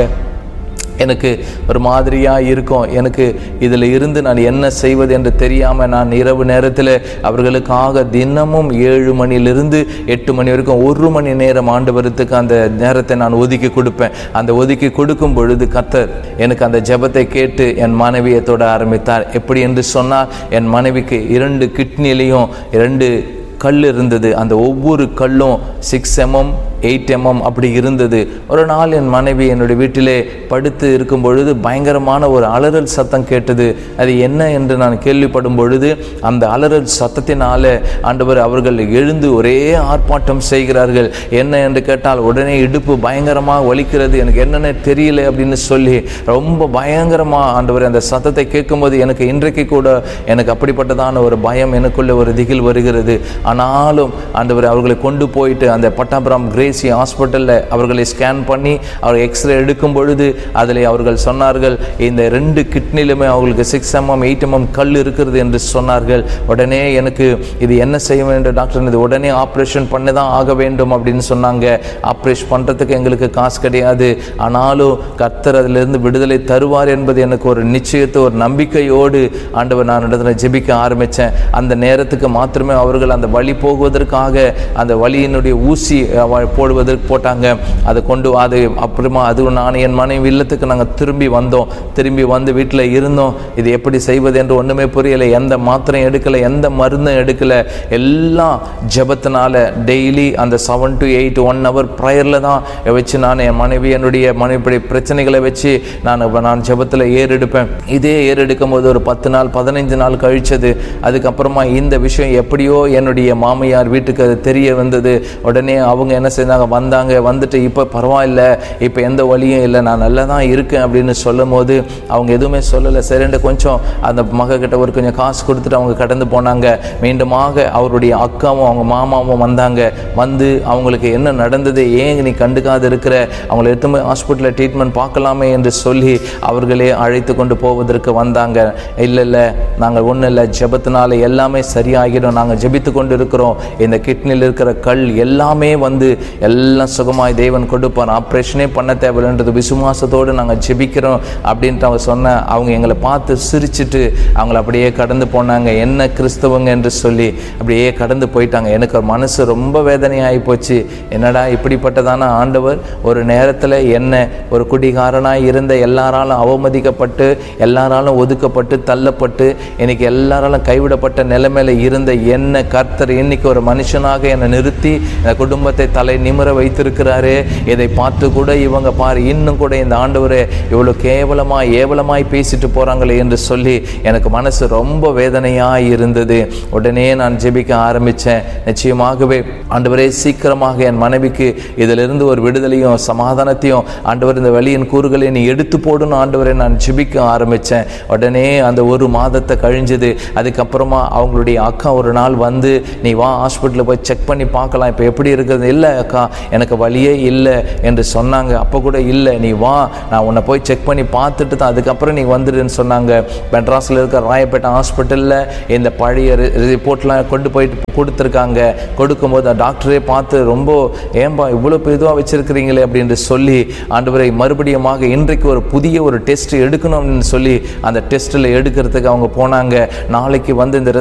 எனக்கு ஒரு மாதிரியாக இருக்கும் எனக்கு இதில் இருந்து நான் என்ன செய்வது என்று தெரியாமல் நான் இரவு நேரத்தில் அவர்களுக்காக தினமும் ஏழு மணியிலிருந்து எட்டு மணி வரைக்கும் ஒரு மணி நேரம் ஆண்டவரத்துக்கு அந்த நேரத்தை நான் ஒதுக்கி கொடுப்பேன் அந்த ஒதுக்கி கொடுக்கும் பொழுது கத்தர் எனக்கு அந்த ஜெபத்தை கேட்டு என் மனைவியை தொட ஆரம்பித்தார் எப்படி என்று சொன்னால் என் மனைவிக்கு இரண்டு கிட்னிலையும் இரண்டு கல் இருந்தது அந்த ஒவ்வொரு கல்லும் சிக்ஸ் எம்எம் எயிட் எம்எம் அப்படி இருந்தது ஒரு நாள் என் மனைவி என்னுடைய வீட்டிலே படுத்து இருக்கும் பொழுது பயங்கரமான ஒரு அலறல் சத்தம் கேட்டது அது என்ன என்று நான் கேள்விப்படும் பொழுது அந்த அலறல் சத்தத்தினால ஆண்டவர் அவர்கள் எழுந்து ஒரே ஆர்ப்பாட்டம் செய்கிறார்கள் என்ன என்று கேட்டால் உடனே இடுப்பு பயங்கரமாக வலிக்கிறது எனக்கு என்னென்ன தெரியல அப்படின்னு சொல்லி ரொம்ப பயங்கரமாக ஆண்டவர் அந்த சத்தத்தை கேட்கும்போது எனக்கு இன்றைக்கு கூட எனக்கு அப்படிப்பட்டதான ஒரு பயம் எனக்குள்ள ஒரு திகில் வருகிறது ஆனாலும் ஆண்டவர் அவர்களை கொண்டு போயிட்டு அந்த பட்டாபுரம் கிரே குரேசி ஹாஸ்பிட்டலில் அவர்களை ஸ்கேன் பண்ணி அவர் எக்ஸ்ரே எடுக்கும் பொழுது அதில் அவர்கள் சொன்னார்கள் இந்த ரெண்டு கிட்னிலுமே அவங்களுக்கு சிக்ஸ் எம்எம் எயிட் எம்எம் கல் இருக்கிறது என்று சொன்னார்கள் உடனே எனக்கு இது என்ன செய்ய வேண்டும் டாக்டர் இது உடனே ஆப்ரேஷன் பண்ணி தான் ஆக வேண்டும் அப்படின்னு சொன்னாங்க ஆப்ரேஷன் பண்ணுறதுக்கு எங்களுக்கு காசு கிடையாது ஆனாலும் கர்த்தர் அதிலிருந்து விடுதலை தருவார் என்பது எனக்கு ஒரு நிச்சயத்தை ஒரு நம்பிக்கையோடு ஆண்டவர் நான் இடத்துல ஜெபிக்க ஆரம்பித்தேன் அந்த நேரத்துக்கு மாத்திரமே அவர்கள் அந்த வழி போகுவதற்காக அந்த வழியினுடைய ஊசி அஹ், வ- போடுவதற்கு போட்டாங்க அதை கொண்டு அது அப்புறமா அது நான் என் மனைவி இல்லத்துக்கு நாங்கள் திரும்பி வந்தோம் திரும்பி வந்து வீட்டில் இருந்தோம் இது எப்படி செய்வது என்று ஒன்றுமே புரியலை எந்த மாத்திரையும் எடுக்கலை எந்த மருந்தும் எடுக்கலை எல்லாம் ஜெபத்தினால டெய்லி அந்த seven to eight one hour ப்ரேயரில் தான் வச்சு நான் என் மனைவி என்னுடைய மனைவி பிரச்சனைகளை வச்சு நான் நான் ஜெபத்தில் ஏறெடுப்பேன் இதே ஏறெடுக்கும் போது ஒரு பத்து நாள் பதினைஞ்சு நாள் கழிச்சது அதுக்கப்புறமா இந்த விஷயம் எப்படியோ என்னுடைய மாமியார் வீட்டுக்கு அது தெரிய வந்தது உடனே அவங்க என்ன செய்தாங்க வந்தாங்க வந்துட்டு இப்போ பரவாயில்ல இப்போ எந்த வழியும் இல்லை நான் நல்லா தான் இருக்கேன் அப்படின்னு சொல்லும் போது அவங்க எதுவுமே சொல்லலை சரிண்டு கொஞ்சம் அந்த மக கிட்ட ஒரு கொஞ்சம் காசு கொடுத்துட்டு அவங்க கடந்து போனாங்க மீண்டுமாக அவருடைய அக்காவும் அவங்க மாமாவும் வந்தாங்க வந்து அவங்களுக்கு என்ன நடந்தது ஏன் நீ கண்டுக்காது இருக்கிற அவங்களை எடுத்து ஹாஸ்பிட்டலில் ட்ரீட்மெண்ட் பார்க்கலாமே என்று சொல்லி அவர்களே அழைத்து கொண்டு போவதற்கு வந்தாங்க இல்லை இல்லை நாங்கள் ஒன்றும் இல்லை ஜெபத்தினால எல்லாமே சரியாகிடும் நாங்கள் ஜெபித்து கொண்டு இருக்கிறோம் இந்த கிட்னியில் இருக்கிற கல் எல்லாமே வந்து எல்லாம் சுகமாய் தேவன் கொடுப்பார் ஆப்ரேஷனே பண்ண தேவையில்லைன்றது விசுவாசத்தோடு நாங்கள் ஜெபிக்கிறோம் அப்படின்ட்டு அவங்க சொன்ன அவங்க எங்களை பார்த்து சிரிச்சிட்டு அவங்கள அப்படியே கடந்து போனாங்க என்ன கிறிஸ்தவங்க என்று சொல்லி அப்படியே கடந்து போயிட்டாங்க எனக்கு ஒரு மனசு ரொம்ப வேதனையாகி போச்சு என்னடா இப்படிப்பட்டதான ஆண்டவர் ஒரு நேரத்தில் என்ன ஒரு குடிகாரனாய் இருந்த எல்லாராலும் அவமதிக்கப்பட்டு எல்லாராலும் ஒதுக்கப்பட்டு தள்ளப்பட்டு இன்னைக்கு எல்லாராலும் கைவிடப்பட்ட நிலைமையில இருந்த என்ன கர்த்தர் இன்னைக்கு ஒரு மனுஷனாக என்னை நிறுத்தி இந்த குடும்பத்தை தலை நிமிர வைத்திருக்கிறாரு இதை பார்த்து கூட இவங்க பாரு இன்னும் கூட இந்த ஆண்டவரே இவ்வளோ கேவலமாய் ஏவலமாய் பேசிட்டு போறாங்களே என்று சொல்லி எனக்கு மனசு ரொம்ப வேதனையாய் இருந்தது உடனே நான் ஜெபிக்க ஆரம்பிச்சேன் நிச்சயமாகவே ஆண்டவரே சீக்கிரமாக என் மனைவிக்கு இதிலிருந்து ஒரு விடுதலையும் சமாதானத்தையும் ஆண்டவர் இந்த வழியின் கூறுகளை நீ எடுத்து போடணும் ஆண்டவரை நான் ஜெபிக்க ஆரம்பித்தேன் உடனே அந்த ஒரு மாதத்தை கழிஞ்சது அதுக்கப்புறமா அவங்களுடைய அக்கா ஒரு நாள் வந்து நீ வா ஹாஸ்பிட்டலில் போய் செக் பண்ணி பார்க்கலாம் இப்போ எப்படி இருக்குது இல்லை அக்கா எனக்கு வழியே இல்லை என்று சொன்னாங்க அப்போ கூட இல்லை நீ வா நான் உன்னை போய் செக் பண்ணி பார்த்துட்டு தான் அதுக்கப்புறம் நீ வந்துடுன்னு சொன்னாங்க மெட்ராஸில் இருக்க ராயப்பேட்டை ஹாஸ்பிட்டலில் இந்த பழைய ரிப்போர்ட்லாம் கொண்டு போயிட்டு கொடுத்துருக்காங்க கொடுக்கும்போது டாக்டரே பார்த்து ரொம்ப ஏன்பா இவ்வளோ இதுவாக வச்சிருக்கிறீங்களே அப்படின்னு சொல்லி ஆண்டவரை மறுபடியுமாக இன்றைக்கு ஒரு புதிய ஒரு டெஸ்ட் எடுக்கணும் அப்படின்னு சொல்லி அந்த டெஸ்ட்டில் எடுக்கிறதுக்கு அவங்க போனாங்க நாளைக்கு வந்து இந்த